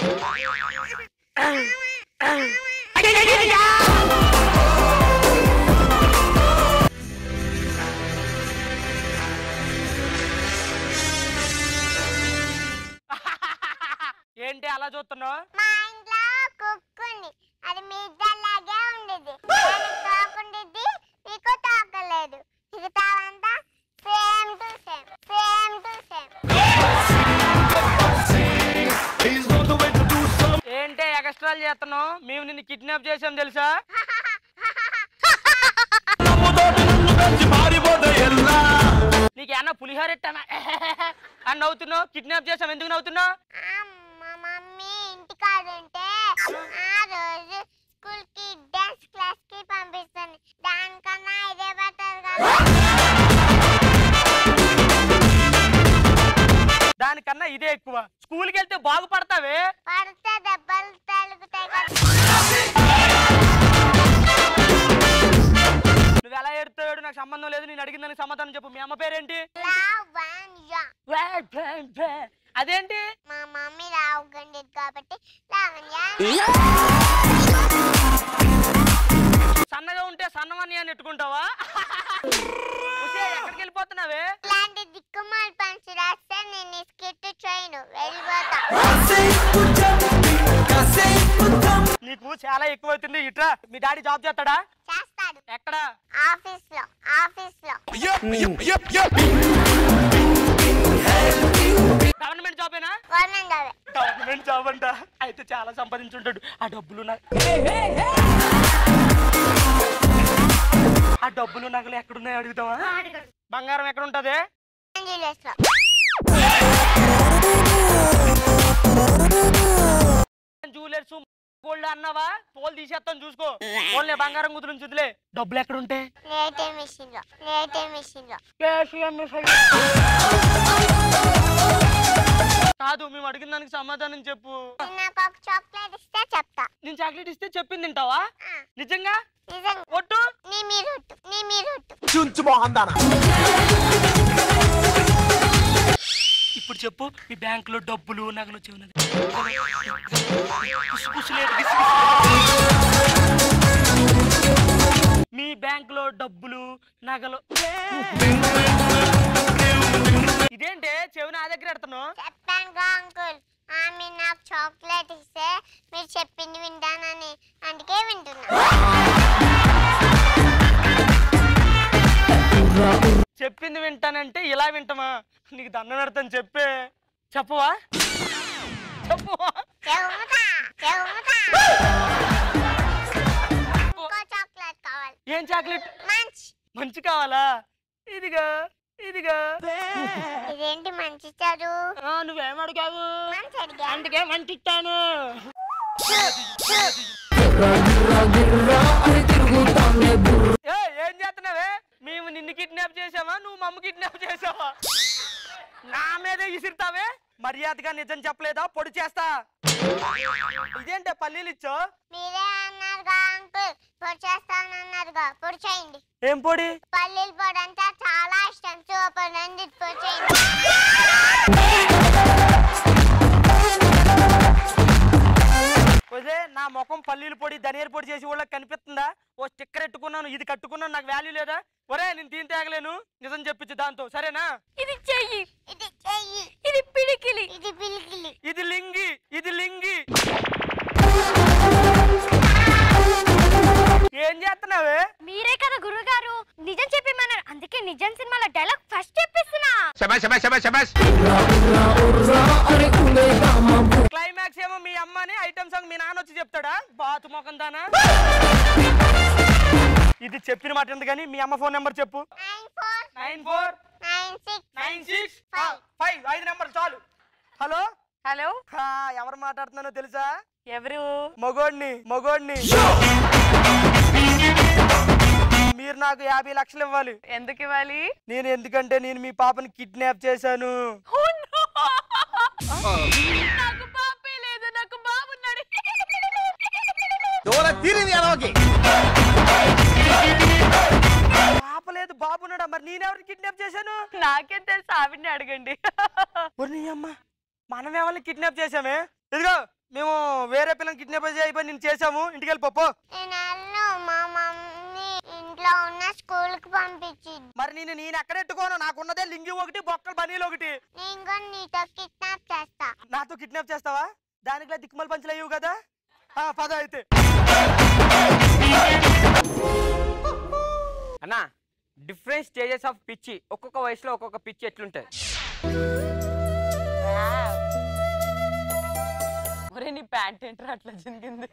ఏంటి అలా చూస్తున్నావు మా ఇంట్లో కుక్ ఉంది అది మీ ఇద్దరిలాగే ఉండేది దానికి తోకుండిద్ది నీకు తోకలేదు మిగతావంతా same to same same to same ఏంటి ఎక్స్ట్రాలు చేస్తున్నావు మేము నిన్ను కిడ్నాప్ చేసాం తెలుసా నీకు ఏమన్నా పులిహోర ఎట్టానా అని నవ్వుతున్నావు కిడ్నాప్ చేసాం ఎందుకు నవ్వుతున్నావు మా మమ్మీ ఇంటికాడుంటే ఆ రోజు స్కూల్ కి డాన్స్ క్లాస్ కి పంపిస్తుంది దానికన్నా ఇదే బెటర్ కదా దానికన్నా ఇదే ఎక్కువ స్కూల్కి వెళ్తే బాగుపడతావే పడితే దెబ్బలు తలుగుతాయి కదా నువ్వు ఎలా ఏడుతాడు నాకు సంబంధం లేదు నేను అడిగిన దానికి సమాధానం చెప్పు మీ అమ్మ పేరేంటి లావణ్య అదేంటి మా మమ్మీ రావుగండేది కాబట్టి లావణ్య సన్నగా ఉంటే సన్నమని అని ఎట్టుకుంటావా ఉసే, ఎక్కడికి వెళ్ళిపోతున్నావే ఇలాంటి దిక్కుమాల పంచి రాస్తే నేను ఈ స్కిట్ చేయను వెళ్ళిపోతా నీకు చాలా ఎక్కువ అవుతుంది ఇట్రా మీ డాడీ జాబ్ చేస్తాడా చేస్తాడు ఎక్కడ ఆఫీస్ లో ఆఫీస్ లో గవర్నమెంట్ జాబేనా గవర్నమెంట్ జాబే గవర్నమెంట్ జాబ్ అంట అయితే చాలా సంపాదించుంటాడు ఆ డబ్బులు నా- ఆ డబ్బులు నగలు ఎక్కడున్నాయో అడుగుతావా బంగారం ఎక్కడ ఉంటది జ్యువెలర్స్ లో జ్యువెలర్స్ గోల్డ్ అన్నావా తోలు తీసేస్తాను చూసుకో ఓన్లే బంగారం కుదురు చుదిలే డబ్బులు ఎక్కడ ఉంటాయి ఏటీఎం మిషన్ లో ఏటీఎం మిషన్ లో కాదు మేము అడిగిన దానికి సమాధానం చెప్పు నాకు ఒక చాక్లెట్ ఇస్తే చెప్తా నేను చాక్లెట్ ఇస్తే చెప్పింది తింటావా నిజంగా నిజంగా ఒట్టు నీ మీరొట్టు నీ మీరొట్టు చుంచు మొహందానా ఇప్పుడు చెప్పు మీ బ్యాంక్ లో డబ్బులు నగలు వచ్చి ఉన్నది గుసగుసలేదు, గుసగుసలేదు. మీ బ్యాంక్ లో డబ్బులు నగలు ఇదేంటే చెవి నా దగ్గర ఎడతాను చెప్పానుగా అంకుల్ ఆమె నాకు చాక్లెట్ ఇస్తే మీరు చెప్పింది వింటానని అందుకే వింటున్నా చెప్పింది వింటానంటే ఇలా వింటామా నీకు దండం పెడతాను చెప్పే చెప్పవా చెప్పవా చెవుతా చెవుతా ఇంకో చాక్లెట్ కావాలి ఏం చాక్లెట్ మంచి మంచి కావాలా ఇదిగా ఇదిగా ఇదేంటి మంచి చదువు ఆ, నువ్వేం అడిగావు మంచి అడిగా అందుకే మంచి ఇస్తాను ఏ, ఏం చేస్తున్నావే మేము నిన్ను కిడ్నాప్ చేసావా నువ్వు మమ్మ కిడ్నాప్ చేసావా నా మీదే ఇసిరుతావే మర్యాదగా నిజం చెప్పలేదా పొడి చేస్తా ఇదేంటే పల్లీలు ఇచ్చో మీరే అన్నారుగా అంకుల్ పొడి చేస్తానన్నారుగా పొడి చేయండి ఏం పొడి పల్లీల పొడి అంటే చాలా ఇష్టం సూపర్ నంది పొడి చేయండి ఒసే నా ముఖం పల్లీలు పొడి ధనియాల పొడి చేసి వాళ్ళకి కనిపిస్తుందా ఓ స్టిక్కర్ ఎట్టుకున్నాను ఇది కట్టుకున్నాను నాకు వాల్యూ లేదా ఒరే నేను దీని తేగలేను నిజం చెప్పించు దాంతో సరేనా ఇది చెయ్యి ఇది చెయ్యి ఇది పిడికిలి ఇది పిలికిలి ఇది లింగి ఇది లింగి ఏం చేస్తున్నావే మీరే కదా గురుగారు నిజం చెప్పమన్నారు అందుకే నిజం సినిమాలో డైలాగ్ ఫస్ట్ చెప్పిస్తున్నా క్లైమాక్స్ ఏమో మీ అమ్మని ఐటమ్ సాంగ్ మీ నాన్న వచ్చి చెప్తాడా బాతు మొఖం దానా ఇది చెప్పిన మాట ఎందుకు కానీ మీ అమ్మ ఫోన్ నెంబర్ చెప్పు nine four nine four nine six nine six five ఐదు నెంబర్ చాలు హలో హలో హా, ఎవరు మాట్లాడుతున్నానో తెలుసా ఎవరు మగోడిని మగోడిని మీరు నాకు యాభై లక్షలు ఇవ్వాలి ఎందుకు ఇవ్వాలి నేను ఎందుకంటే నేను మీ పాపని కిడ్నాప్ చేశాను నాకు పాపే లేదు నాకు బాబున్నాడు ఆపలేదు బాబున్నాడా మరి నేనెవరిని కిడ్నాప్ చేశాను నాకేం తెలుసు ఆవిడ్ని అడగండి ఒరి నీ అమ్మ మనం ఎవరిని కిడ్నాప్ చేశామే ఇదిగో మేము వేరే పిల్లల్ని కిడ్నాప్ అయిపోయి నేను చేసాము ఇంటికి వెళ్ళిపో నేను అన్ను మా మమ్మీ ఇంట్లో ఉన్న స్కూల్ కి పంపించింది మరి నేను నేను ఎక్కడ ఎట్టుకోను నాకున్నదే లింగి ఒకటి బొక్కల బనీలు ఒకటి నేను కూడా నీతో కిడ్నాప్ చేస్తా నాతో కిడ్నాప్ చేస్తావా దానికి దిక్కుమల పంచులు అయ్యవు కదా ఆ, పద అయితే అన్నా డిఫరెంట్ స్టేజెస్ ఆఫ్ పిచ్చి ఒక్కొక్క వయసులో ఒక్కొక్క పిచ్చి ఎట్లుంటది ఒరే నీ ప్యాంట్ ఏంట్రా అట్లా జింగింది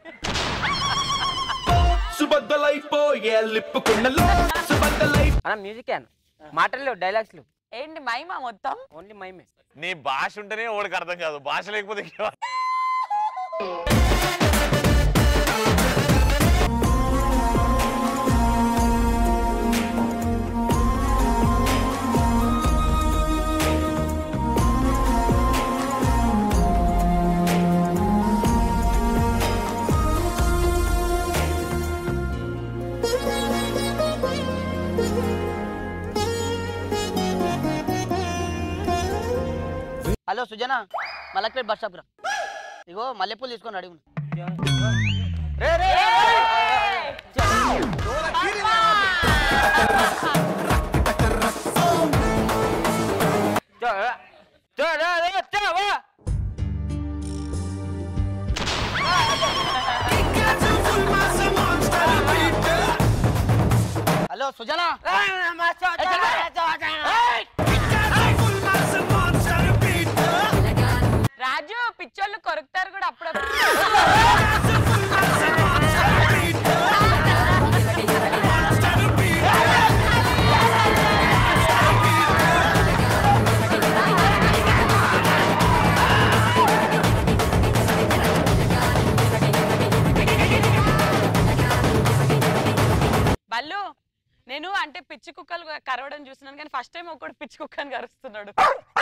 సుబద్దలైపోయే లిప్పుకున్నలో సుబద్దలై అన్న మ్యూజిక్ అన్న మాటలు లేవు డైలాగ్స్ లేవు ఏంటి మైమా మొత్తం ఓన్లీ మైమే నీ భాష ఉంటేనే ఓడికి అర్థం కాదు భాష లేకపోతే ఇంకేం- hello Sujana Malakpet bus stop రా ఇగో మల్లెపూలు తీసుకొని అడుగు హలో సుజన రాజు పిచ్చోళ్ళు కొరుకుతారు కూడా అప్పుడప్పుడు బల్లు నేను అంటే పిచ్చి కుక్కలు కరవడం చూస్తున్నాను కానీ ఫస్ట్ టైం ఒకడు పిచ్చి కుక్కని కరుస్తున్నాడు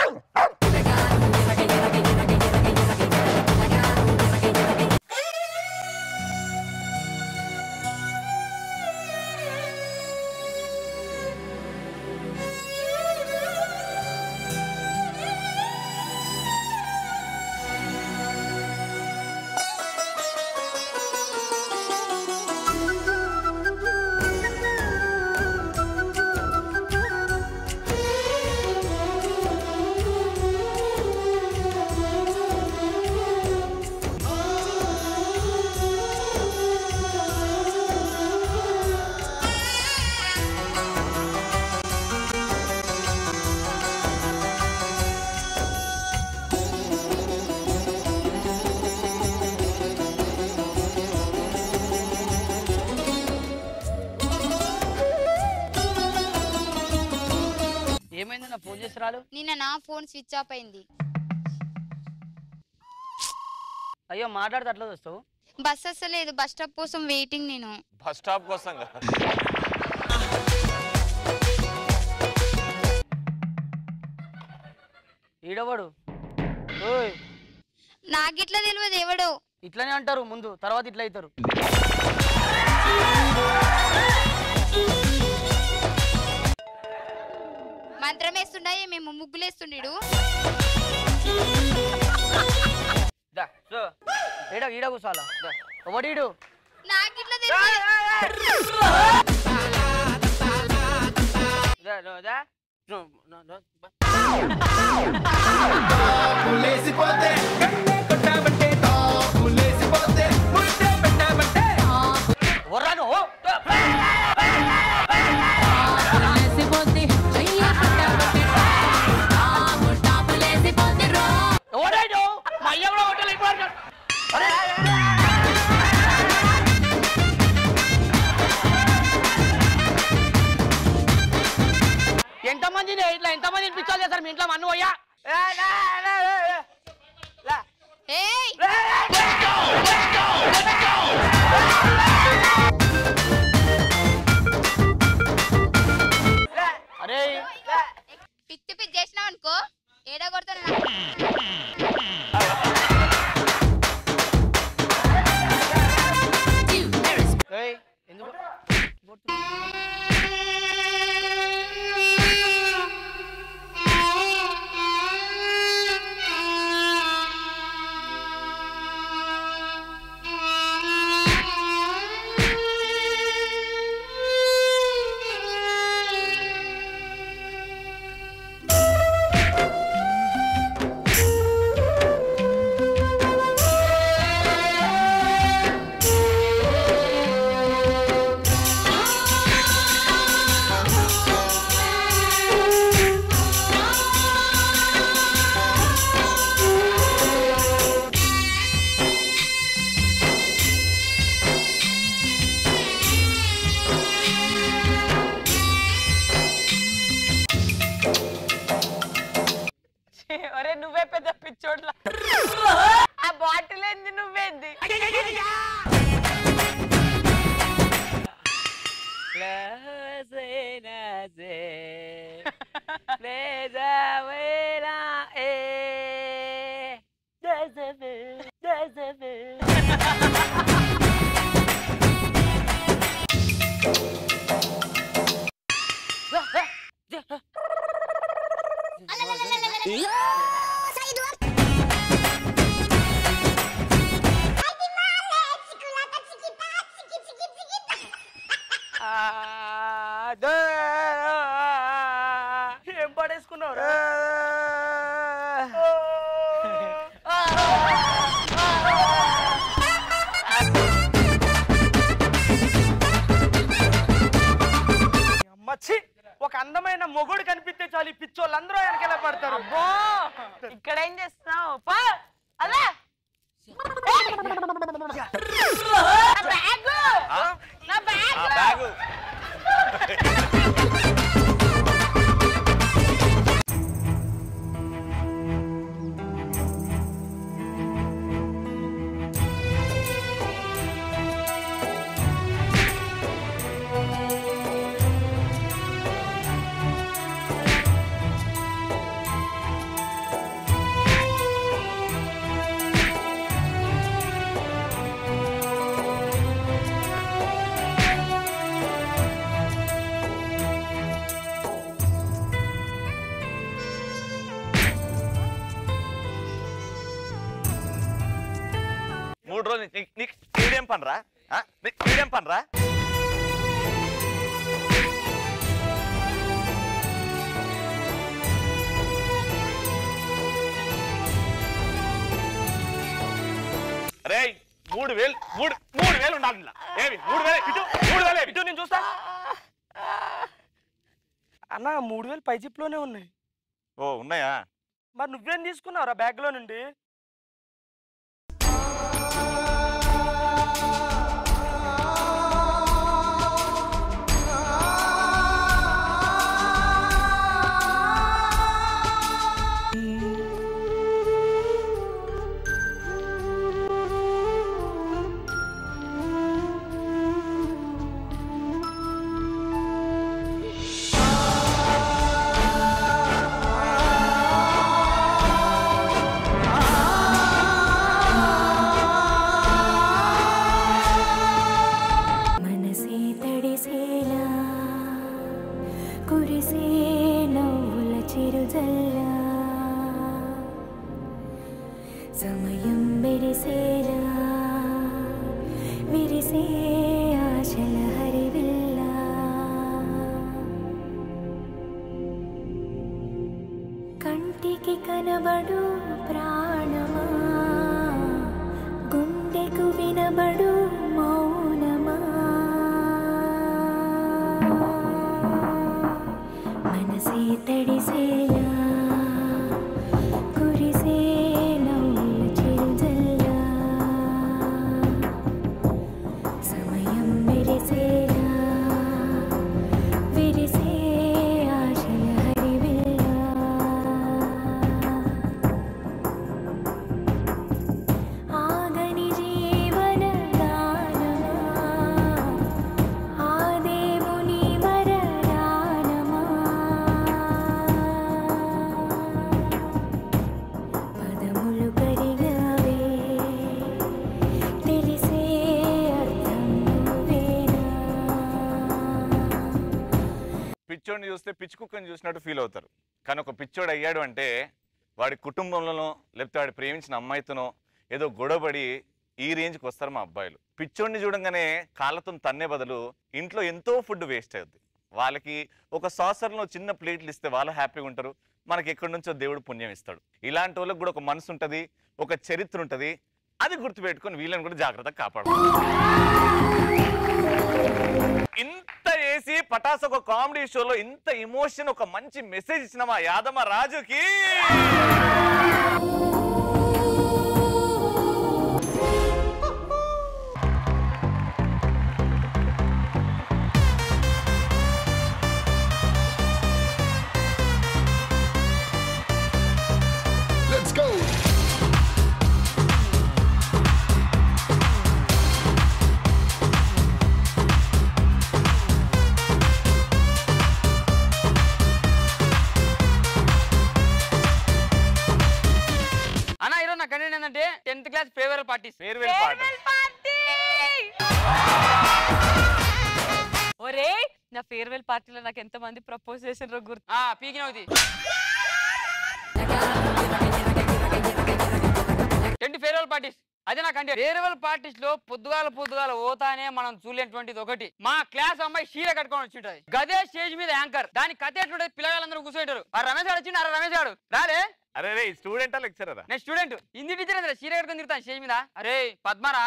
ఏమైంది నా ఫోన్ చేసి రాలు నిన్న నా ఫోన్ స్విచ్ ఆఫ్ అయింది అయ్యో మాట్లాడితే అట్లా వస్తావు బస్ అసలేదు బస్ స్టాప్ కోసం వెయిటింగ్ నేను బస్ స్టాప్ కోసం కదా ఈడవాడు ఓయ్ నాకిట్లా తెలియదు ఎవడో ఇట్లనే అంటారు ముందు తర్వాత ఇట్లా అవుతారు మంత్రం వేస్తుండే మేము ముగ్గులేస్తుండీడు దా సో ఈడ ఈడ కూర్చోాలా దా ఒకటీడు నాకిట్లా దా దా, దా నో, నో, నో, బా. లేసిపోతే కన్నే కొట్టామంటే టాపు లేసిపోతే ముద్దే పెట్టామంటే ఒర్రా నువ్వు ఎవడాడు మా అయ్య కూడా హోటల్ అయిపోయాడు అరే ఎంతమందిని ఇట్లా ఎంతమంది పిచ్చాలు చేస్తారు మీ ఇంట్లో మన్ను పోయా ఏయ్ అరే పిచ్చి పిచ్చి చేసినావు అనుకో ఏడా కొడతాను Venezuela, eh. Jezebel, Jezebel. ఏం పడేసుకున్నావు మచ్చి ఒక అందమైన మొగుడు కనిపిస్తే చాలు ఈ పిచ్చోళ్ళందరూ వెనకెలా పడతారు అబ్బో ఇక్కడ ఏం చేస్తున్నావు పో అలా నా బ్యాగు నా బ్యాగు బ్యాగు మూడు రోజులు నీకు నీకు మీడియం పనరా నీకు మీడియం పనరా రే మూడు వేలు మూడు మూడు వేలు ఉండాలి ఇందులో. ఏమి మూడు వేలు ఇటు మూడు వేలు ఏమి? ఇటు నేను చూస్తా అన్న మూడు వేలు పై జిప్లోనే ఉన్నాయి ఓ ఉన్నాయా మరి నువ్వేం తీసుకున్నావురా బ్యాగ్ లో నుండి మనసే తడిసేలా కురిసే నవ్వుల చిరుజల్లా సమయం మెరిసేలా విరిసే ఆశల హరివిల్లా కంటికి కనబడు ప్రాణమా గుండెకు వినబడు మౌనమా మనసే తడిసేలా కురిసే నవ్వుల చిరుజల్లా సమయం మెరిసేలా విరిసే ఆశల హరివిల్లా ఆగని జీవన గానమా ఆ దేవుని వరదానమా పదములు కరిగావే తెలిసే అర్థం నువ్వేనా పిచ్చోడిని చూస్తే పిచ్చి కుక్కని చూసినట్టు ఫీల్ అవుతారు కానీ ఒక పిచ్చోడు అయ్యాడు అంటే వాడి కుటుంబంలోనో లేకపోతే వాడి ప్రేమించిన అమ్మాయితోనో ఏదో గొడవపడి ఈ రేంజ్కి వస్తారు మా అబ్బాయిలు పిచ్చోడిని చూడంగానే కాళ్ళతో తన్నే బదులు ఇంట్లో ఎంతో ఫుడ్ వేస్ట్ అవుద్ది వాళ్ళకి ఒక సాసర్లో చిన్న ప్లేట్లు ఇస్తే వాళ్ళు హ్యాపీగా ఉంటారు మనకి ఎక్కడి నుంచో దేవుడు పుణ్యం ఇస్తాడు ఇలాంటి వాళ్ళకి కూడా ఒక మనసు ఉంటుంది ఒక చరిత్ర ఉంటుంది అది గుర్తుపెట్టుకొని వీళ్ళని కూడా జాగ్రత్తగా కాపాడుకోవాలి ఇంత వేసి పటాస్ ఒక కామెడీ షోలో ఇంత ఎమోషన్ ఒక మంచి మెసేజ్ ఇచ్చిన మా యాదమ్మ రాజుకి Let's go. Parties farewell party party ఒరే నా ఫేర్వెల్ పార్టీలో నాకు ఎంత మంది ప్రపోజ్ చేసినారో గుర్తు ఆ పీకినవుది టెంట్ ఫేర్వెల్ పార్టీస్ అదే నాకంటే ఫేర్వెల్ పార్టీస్ లో పొద్దుగాల పొద్దుగాల పోతానే మనం చూడలేటువంటిది ఒకటి మా క్లాస్ అమ్మాయి చీర కట్టుకొని వచ్చింటది గదే స్టేజ్ మీద యాంకర్ దాని కథ ఎట్లుంటది పిల్లగాళ్ళందరూ కూర్చుంటారు ఆ రమేష్ గారు వచ్చిండు అరే రమేష్ గారు రాలే అరే రే స్టూడెంటా లెక్చరరా నేను స్టూడెంట్ హిందీ టీచర్ ఏంద్రా చీర కట్టుకొని తిరుగుతాను స్టేజ్ మీద అరే పద్మరా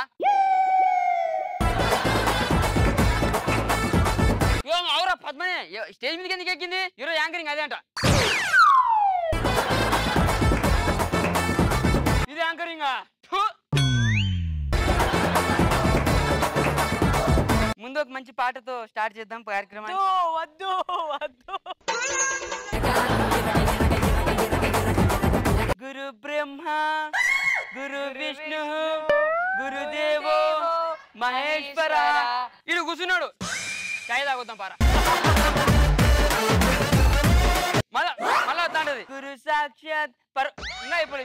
ఇగో అవురా పద్మనే ఎ- స్టేజ్ మీదకి ఎందుకు ఎక్కింది ఈరోజు యాంకరింగ్ అదే అంట ఇది యాంకరింగ్ ముందు ఒక మంచి పాటతో స్టార్ట్ చేద్దాం కార్యక్రమం వద్దు వద్దు గురు బ్రహ్మ గురు విష్ణు గురుదేవో మహేశ్వర ఇడు కూర్చున్నాడు చాయ్ తాగుతాం పారా మళ్ళా మళ్ళా వస్తాంటది గురు సాక్షాత్ పర ఇంకా ఇప్పుడు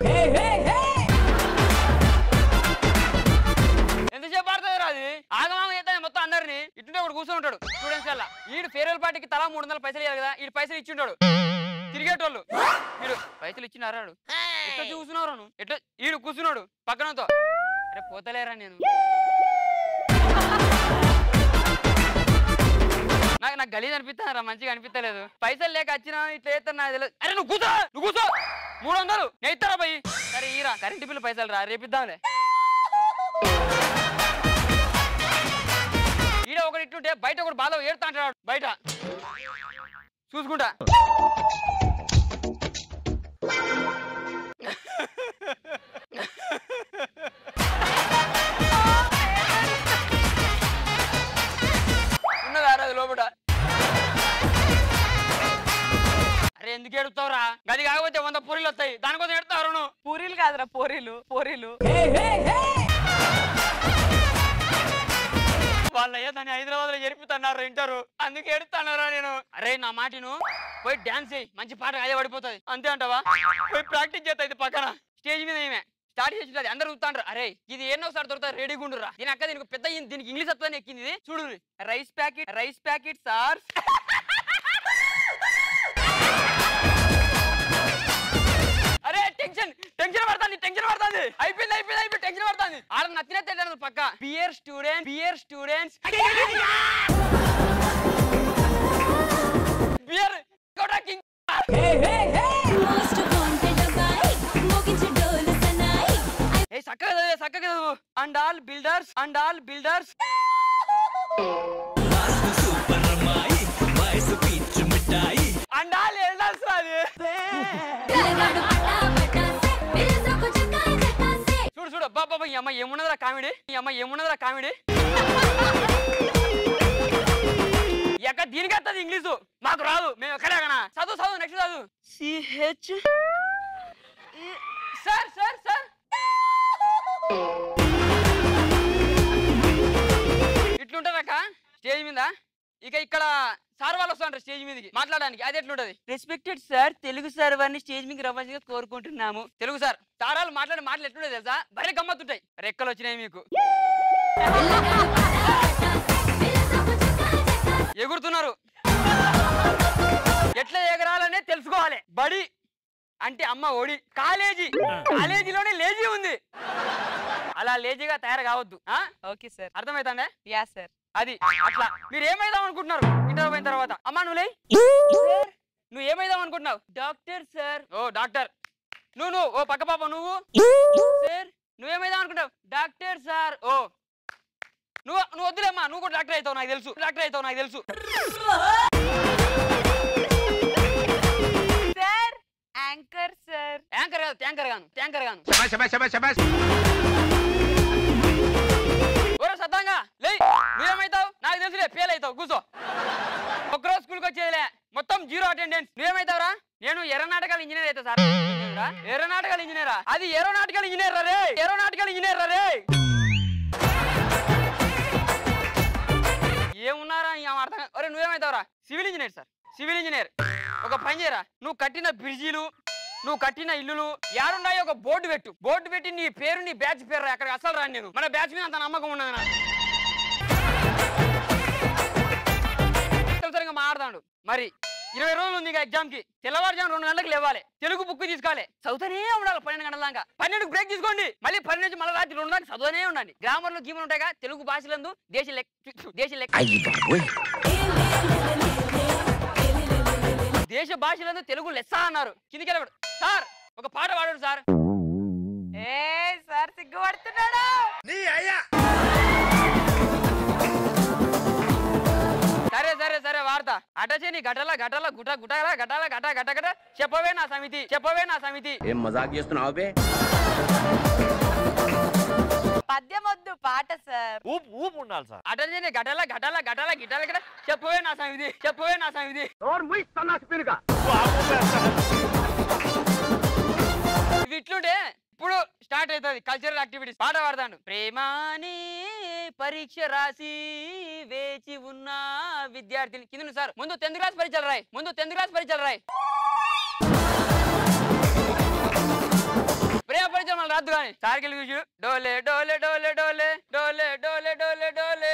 ఎంతసేపు పడుతుంది రాదు ఆగమాగం చేస్తాను మొత్తం అందరిని ఇటుంటే ఒకటి కూర్చొని ఉంటాడు స్టూడెంట్స్ వల్ల ఈడు ఫేర్వెల్ పార్టీకి తలా మూడు వందల పైసలు ఇవ్వాలి కదా ఈడు పైసలు ఇచ్చి ఉంటాడు తిరిగేటోళ్ళు వీడు పైసలు ఇచ్చినారా వాడు? ఎట్లా చూస్తున్నావు నువ్వు ఎట్లా ఈడు కూర్చున్నాడు పక్కనతో అరే పోతలేరా నేను నాకు నాకు గలీజ్ అనిపిస్తారా మంచిగా అనిపిస్తలేదు పైసలు లేక వచ్చినా ఇట్లా చేస్తా నాకు తెలియదు అరే నువ్వు కూర్చో నువ్వు కూర్చో మూడు వందలు నేను ఇస్తారా పోయి సరే ఈరా కరెంట్ బిల్లు పైసలు రా రేపిద్దాంలే ఈడ ఒకటి ఇట్లుంటే బయట ఒకటి బాధ ఏడుతా అంటాడు బయట చూసుకుంటా ఉన్నదా అది లోపల అరే ఎందుకు ఏడుతావురా గది కాకపోతే వంద పూరీలు వస్తాయి దానికోసం ఎడతావు నువ్వు పూరీలు కాదురా పోరీలు పోరీలు వాళ్ళ అయ్యా దాన్ని హైదరాబాద్ లో జరిపిస్తున్నారు వింటారు అందుకే ఎడుతున్నారా నేను అరే నా మాటిను పోయి డాన్స్ చేయి మంచి పాట అదే పడిపోతుంది అంతే అంటావా పోయి ప్రాక్టీస్ చేస్తా ఇది పక్కన స్టేజ్ మీద ఏమే స్టార్ట్ చేసి ఉంటుంది అందరూ చూస్తాండ్రు అరే ఇది ఎన్నో సార్ దొరుకుతా రెడీ గుండురా దీని అక్క దీనికి పెద్ద ఇన్- దీనికి ఇంగ్లీష్ వస్తుందని ఎక్కింది ఇది చూడు rice packet rice packet sir అరే టెన్షన్ టెన్షన్ పడుతుంది టెన్షన్ పడుతుంది అయిపోయింది అయిపోయింది అయిపోయింది టెన్షన్ పడుతుంది ఆడ నచ్చిన తెలియదు పక్క బియర్ స్టూడెంట్ బియర్ స్టూడెంట్స్ బియర్ కింగ్ ఏ చక్కగా చదివే చక్కగా చదువు and all builders and all builders and all elders రాది చూడు చూడు అబ్బా బాబా ఈ అమ్మ ఏమున్నదిరా కామెడీ ఈ అమ్మ ఏమున్నదిరా కామెడీ ఎక్కడ దీనికి వస్తుంది ఇంగ్లీషు మాకు రాదు మేము ఎక్కడే కన్నా చదువు చదువు నెక్స్ట్ చదువు సిహెచ్ సార్ సార్ సార్ ఇట్లుంటారక్క స్టేజ్ మీద ఇక ఇక్కడ సార్ వాళ్ళు వస్తుంటారు స్టేజ్ మీదకి మాట్లాడడానికి అది ఎట్లుంటది రెస్పెక్టెడ్ సార్ తెలుగు సార్ వారిని స్టేజ్ మీదకి రవ్వాల్సిందిగా కోరుకుంటున్నాము తెలుగు సార్ సార్ వాళ్ళు మాట్లాడే మాటలు ఎట్లుంటాయి తెలుసా భలే గమ్మత్తుంటాయి రెక్కలు వచ్చినాయి మీకు ఎగురుతున్నారు ఎట్లా ఎగరాలనే తెలుసుకోవాలి బడి అంటే అమ్మ ఒడి కాలేజీ కాలేజీలోనే లేజీ ఉంది అలా లేజీగా తయారు కావద్దు ఓకే సార్ అర్థమవుతాండే యా సార్ అది అట్లా మీరు ఏమైదాం అనుకుంటున్నారు ఇంటర్ పోయిన తర్వాత అమ్మా నువ్వు లే నువ్వు ఏమైదాం అనుకుంటున్నావు డాక్టర్ సార్ ఓ డాక్టర్ నువ్వు నువ్వు ఓ పక్క పాప నువ్వు సార్ నువ్వేమైదాం అనుకుంటావు డాక్టర్ సార్ ఓ నువ్వు నువ్వు వద్దులేమ్మా నువ్వు కూడా డాక్టర్ అవుతావు నాకు తెలుసు డాక్టర్ అవుతావు నాకు తెలుసు సార్ యాంకర్ సార్ యాంకర్ కాదు ట్యాంకర్ గాను ట్యాంకర్ గాను ఓరే సత్తంగా లే నువ్వేమైతావు నాకు తెలుసులే ఫెయిల్ అవుతావు కూర్చో ఒక్కరోజు స్కూల్కి వచ్చేదిలే మొత్తం జీరో అటెండెన్స్ నువ్వేమైతావురా నేను ఎర్రనాటకాల ఇంజనీర్ అయితే సార్ ఎర్రనాటకాల ఇంజనీరా అది ఏరోనాటికల్ ఇంజనీర్ రే ఏరోనాటికల్ ఇంజనీర్ రే ఏమున్నారా ఈ ఆమె అర్థం ఒరే నువ్వేమైతావురా civil engineer sir civil engineer ఒక పని చేయరా నువ్వు కట్టిన బ్రిడ్జీలు నువ్వు కట్టిన ఇల్లులు యారున్నాయో ఒక బోర్డు పెట్టు బోర్డు పెట్టి నీ పేరు నీ బ్యాచ్ పేరు రా. అక్కడికి అసలు రాను నేను మన బ్యాచ్ మీద అంత నమ్మకం ఉన్నది నాకు సరిగా మాట్లాడాడు మరి ఇరవై రోజులు ఉంది ఇక ఎగ్జామ్ కి తెల్లవారుజాము రెండు గంటలకు లేవాలి తెలుగు బుక్ తీసుకోవాలి చదువుతూనే ఉండాలి పన్నెండు గంటల దాకా పన్నెండు బ్రేక్ తీసుకోండి మళ్ళీ పన్నెండు నుంచి మళ్ళీ రాత్రి రెండు దాకా చదువుతూనే ఉండండి గ్రామర్లు గీమలు ఉంటాయి కదా తెలుగు భాషలందు దేశ లెక్క దేశ లెక్క దేశ భాషలందు తెలుగు లెస్స అన్నారు కిందికి వెళ్ళాడు సార్ ఒక పాట పాడాడు సార్ ఏ సార్ సిగ్గుపడుతున్నాడు సరే సరే సరే వార్త అటచేని గటల గటల గుట గుటల గటల గట గట గట చెప్పవే నా సమితి చెప్పవే నా సమితి ఏం మజాక్ చేస్తున్నావు బే పద్యం వద్దు పాట సార్ ఊపు ఊపు ఉండాలి సార్ అటచేని గటల గటల గటల గిటల గట చెప్పవే నా సమితి చెప్పవే నా సమితి ఇవి ఇట్లుంటే ఇప్పుడు స్టార్ట్ అవుతుంది కల్చరల్ యాక్టివిటీస్ పాట పాడతాను ప్రేమాని పరీక్ష రాసి వేచి ఉన్న విద్యార్థిని కింద సార్ ముందు టెన్త్ క్లాస్ పరీక్షలు రాయి ముందు టెన్త్ క్లాస్ పరీక్షలు రాయి ప్రేమ పరీక్షలు మళ్ళీ రాదు కానీ సార్కి చూసి డోలే డోలే డోలే డోలే డోలే డోలే డోలే డోలే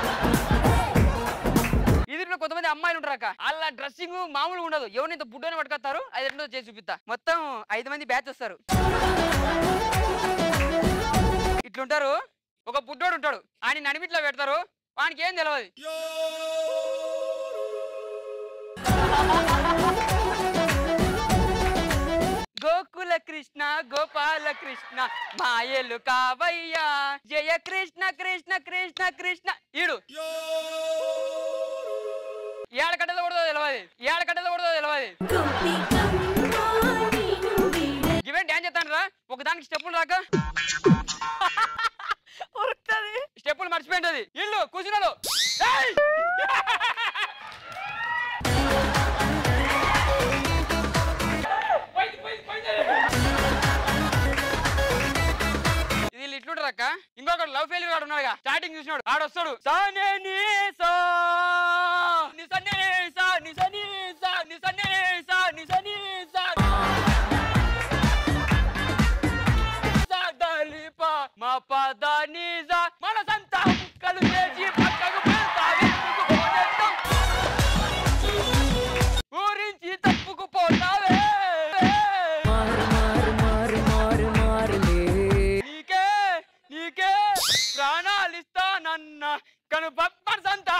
ఇదిలో కొంతమంది అమ్మాయిలు ఉంటారు అక్క వాళ్ళ డ్రెస్సింగ్ మామూలుగా ఉండదు ఎవరిని ఇంత బుడ్డని పట్టుకొస్తారు అది రెండో చేసి చూపిస్తా మొత్తం ఐదు మంది బ్యాచ్ వస్తారు ఇట్లుంటారు ఒక బుడ్డోడు ఉంటాడు ఆయన నడిమిట్లో పెడతారు వానికి ఏం తెలియదు గోకుల కృష్ణ గోపాల కృష్ణ మాయలు కావయ్యా జయ కృష్ణ కృష్ణ కృష్ణ కృష్ణ ఈడు ఏడ కట్టలు కొడదో తెలియదు ఏడ కట్టలు కొడదో తెలియదు ఇవేం డ్యాన్స్ చేస్తాను రా ఒక దానికి స్టెప్పులు రాక స్టెప్పులు మర్చిపోయింటది ఇల్లు కూర్చున్నాడు ఏయ్! ఇది వీళ్ళు ఇట్లుంటారు అక్క ఇంకొకటి లవ్ ఫెయిల్యూర్ వాడు ఉన్నాడుగా స్టార్టింగ్ చూసినాడు ఆడు వస్తాడు సానే నీ సా నిసనే సా నిసని సా నిసనే సా నిసని సా సా దలిప మా పద నిజ మనసంతా ముక్కలు చేసి పక్కకు పెడతా వెతుకు పోనెత్తం. ఊరించి తప్పుకు పోతావే నీకే నీకే ప్రాణాలిస్తానన్న కను పప్పని సంత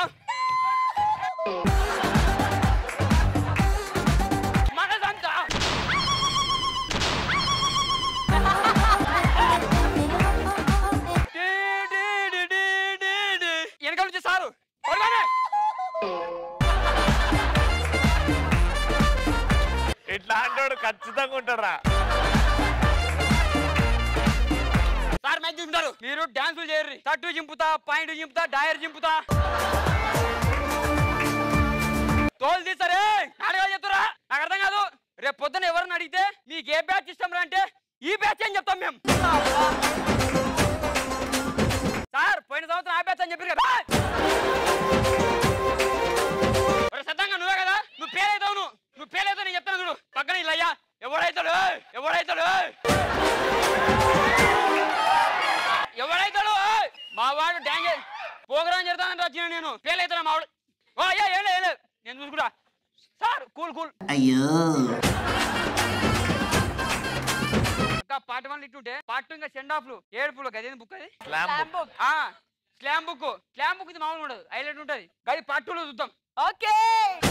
మన సంత డీ, డీ, డీ, డీ, డీ, డీ. వెనకాల నుంచి సారు త్వరగానే. ఇట్లా అంటాడు ఖచ్చితంగా ఉంటారా సార్ మ్యాచ్ చూసుకుంటారు మీరు డాన్సులు చేయరు తట్టు చింపుతా పాయింట్ చింపుతా డయర్ చింపుతా తోలు తీస్తారే అడగా చెప్తారా నాకు అర్థం కాదు రేపు పొద్దున ఎవరిని అడిగితే మీకు ఏ బ్యాచ్ ఇష్టం రా అంటే ఈ బ్యాచ్ అని చెప్తాం మేము సార్ పోయిన సంవత్సరం ఆ బ్యాచ్ అని చెప్పారు కదా ఒరే సత్తంగా నువ్వే కదా నువ్వు పేరైతావు నువ్వు నువ్వు పేరైతావు నేను చెప్తాను చూడు పక్కన ఇలా అయ్యా ఎవడైతాడు ఎవడైతాడు ఎవడైతాడు మా వాడు డ్యాంగే ప్రోగ్రామ్ చేస్తానని వచ్చిన నేను ఫెయిల్ అవుతాను మా వాడు ఓ అయ్యా ఏం లేదు ఏం లేదు నేను చూసుకుంటా సార్ కూల్ కూల్ అయ్యో ఇంకా పార్ట్ వన్ ఇట్టుంటే పార్ట్ టూ ఇంకా సెండ్ ఆఫ్లు ఏడుపులు అదేంది బుక్ అది స్లామ్ బుక్. ఆ స్లామ్ బుక్ స్లామ్ బుక్ ఇది మామూలుగా ఉండదు హైలైట్ ఉంటుంది కానీ పార్ట్ టూలో చూద్దాం ఓకే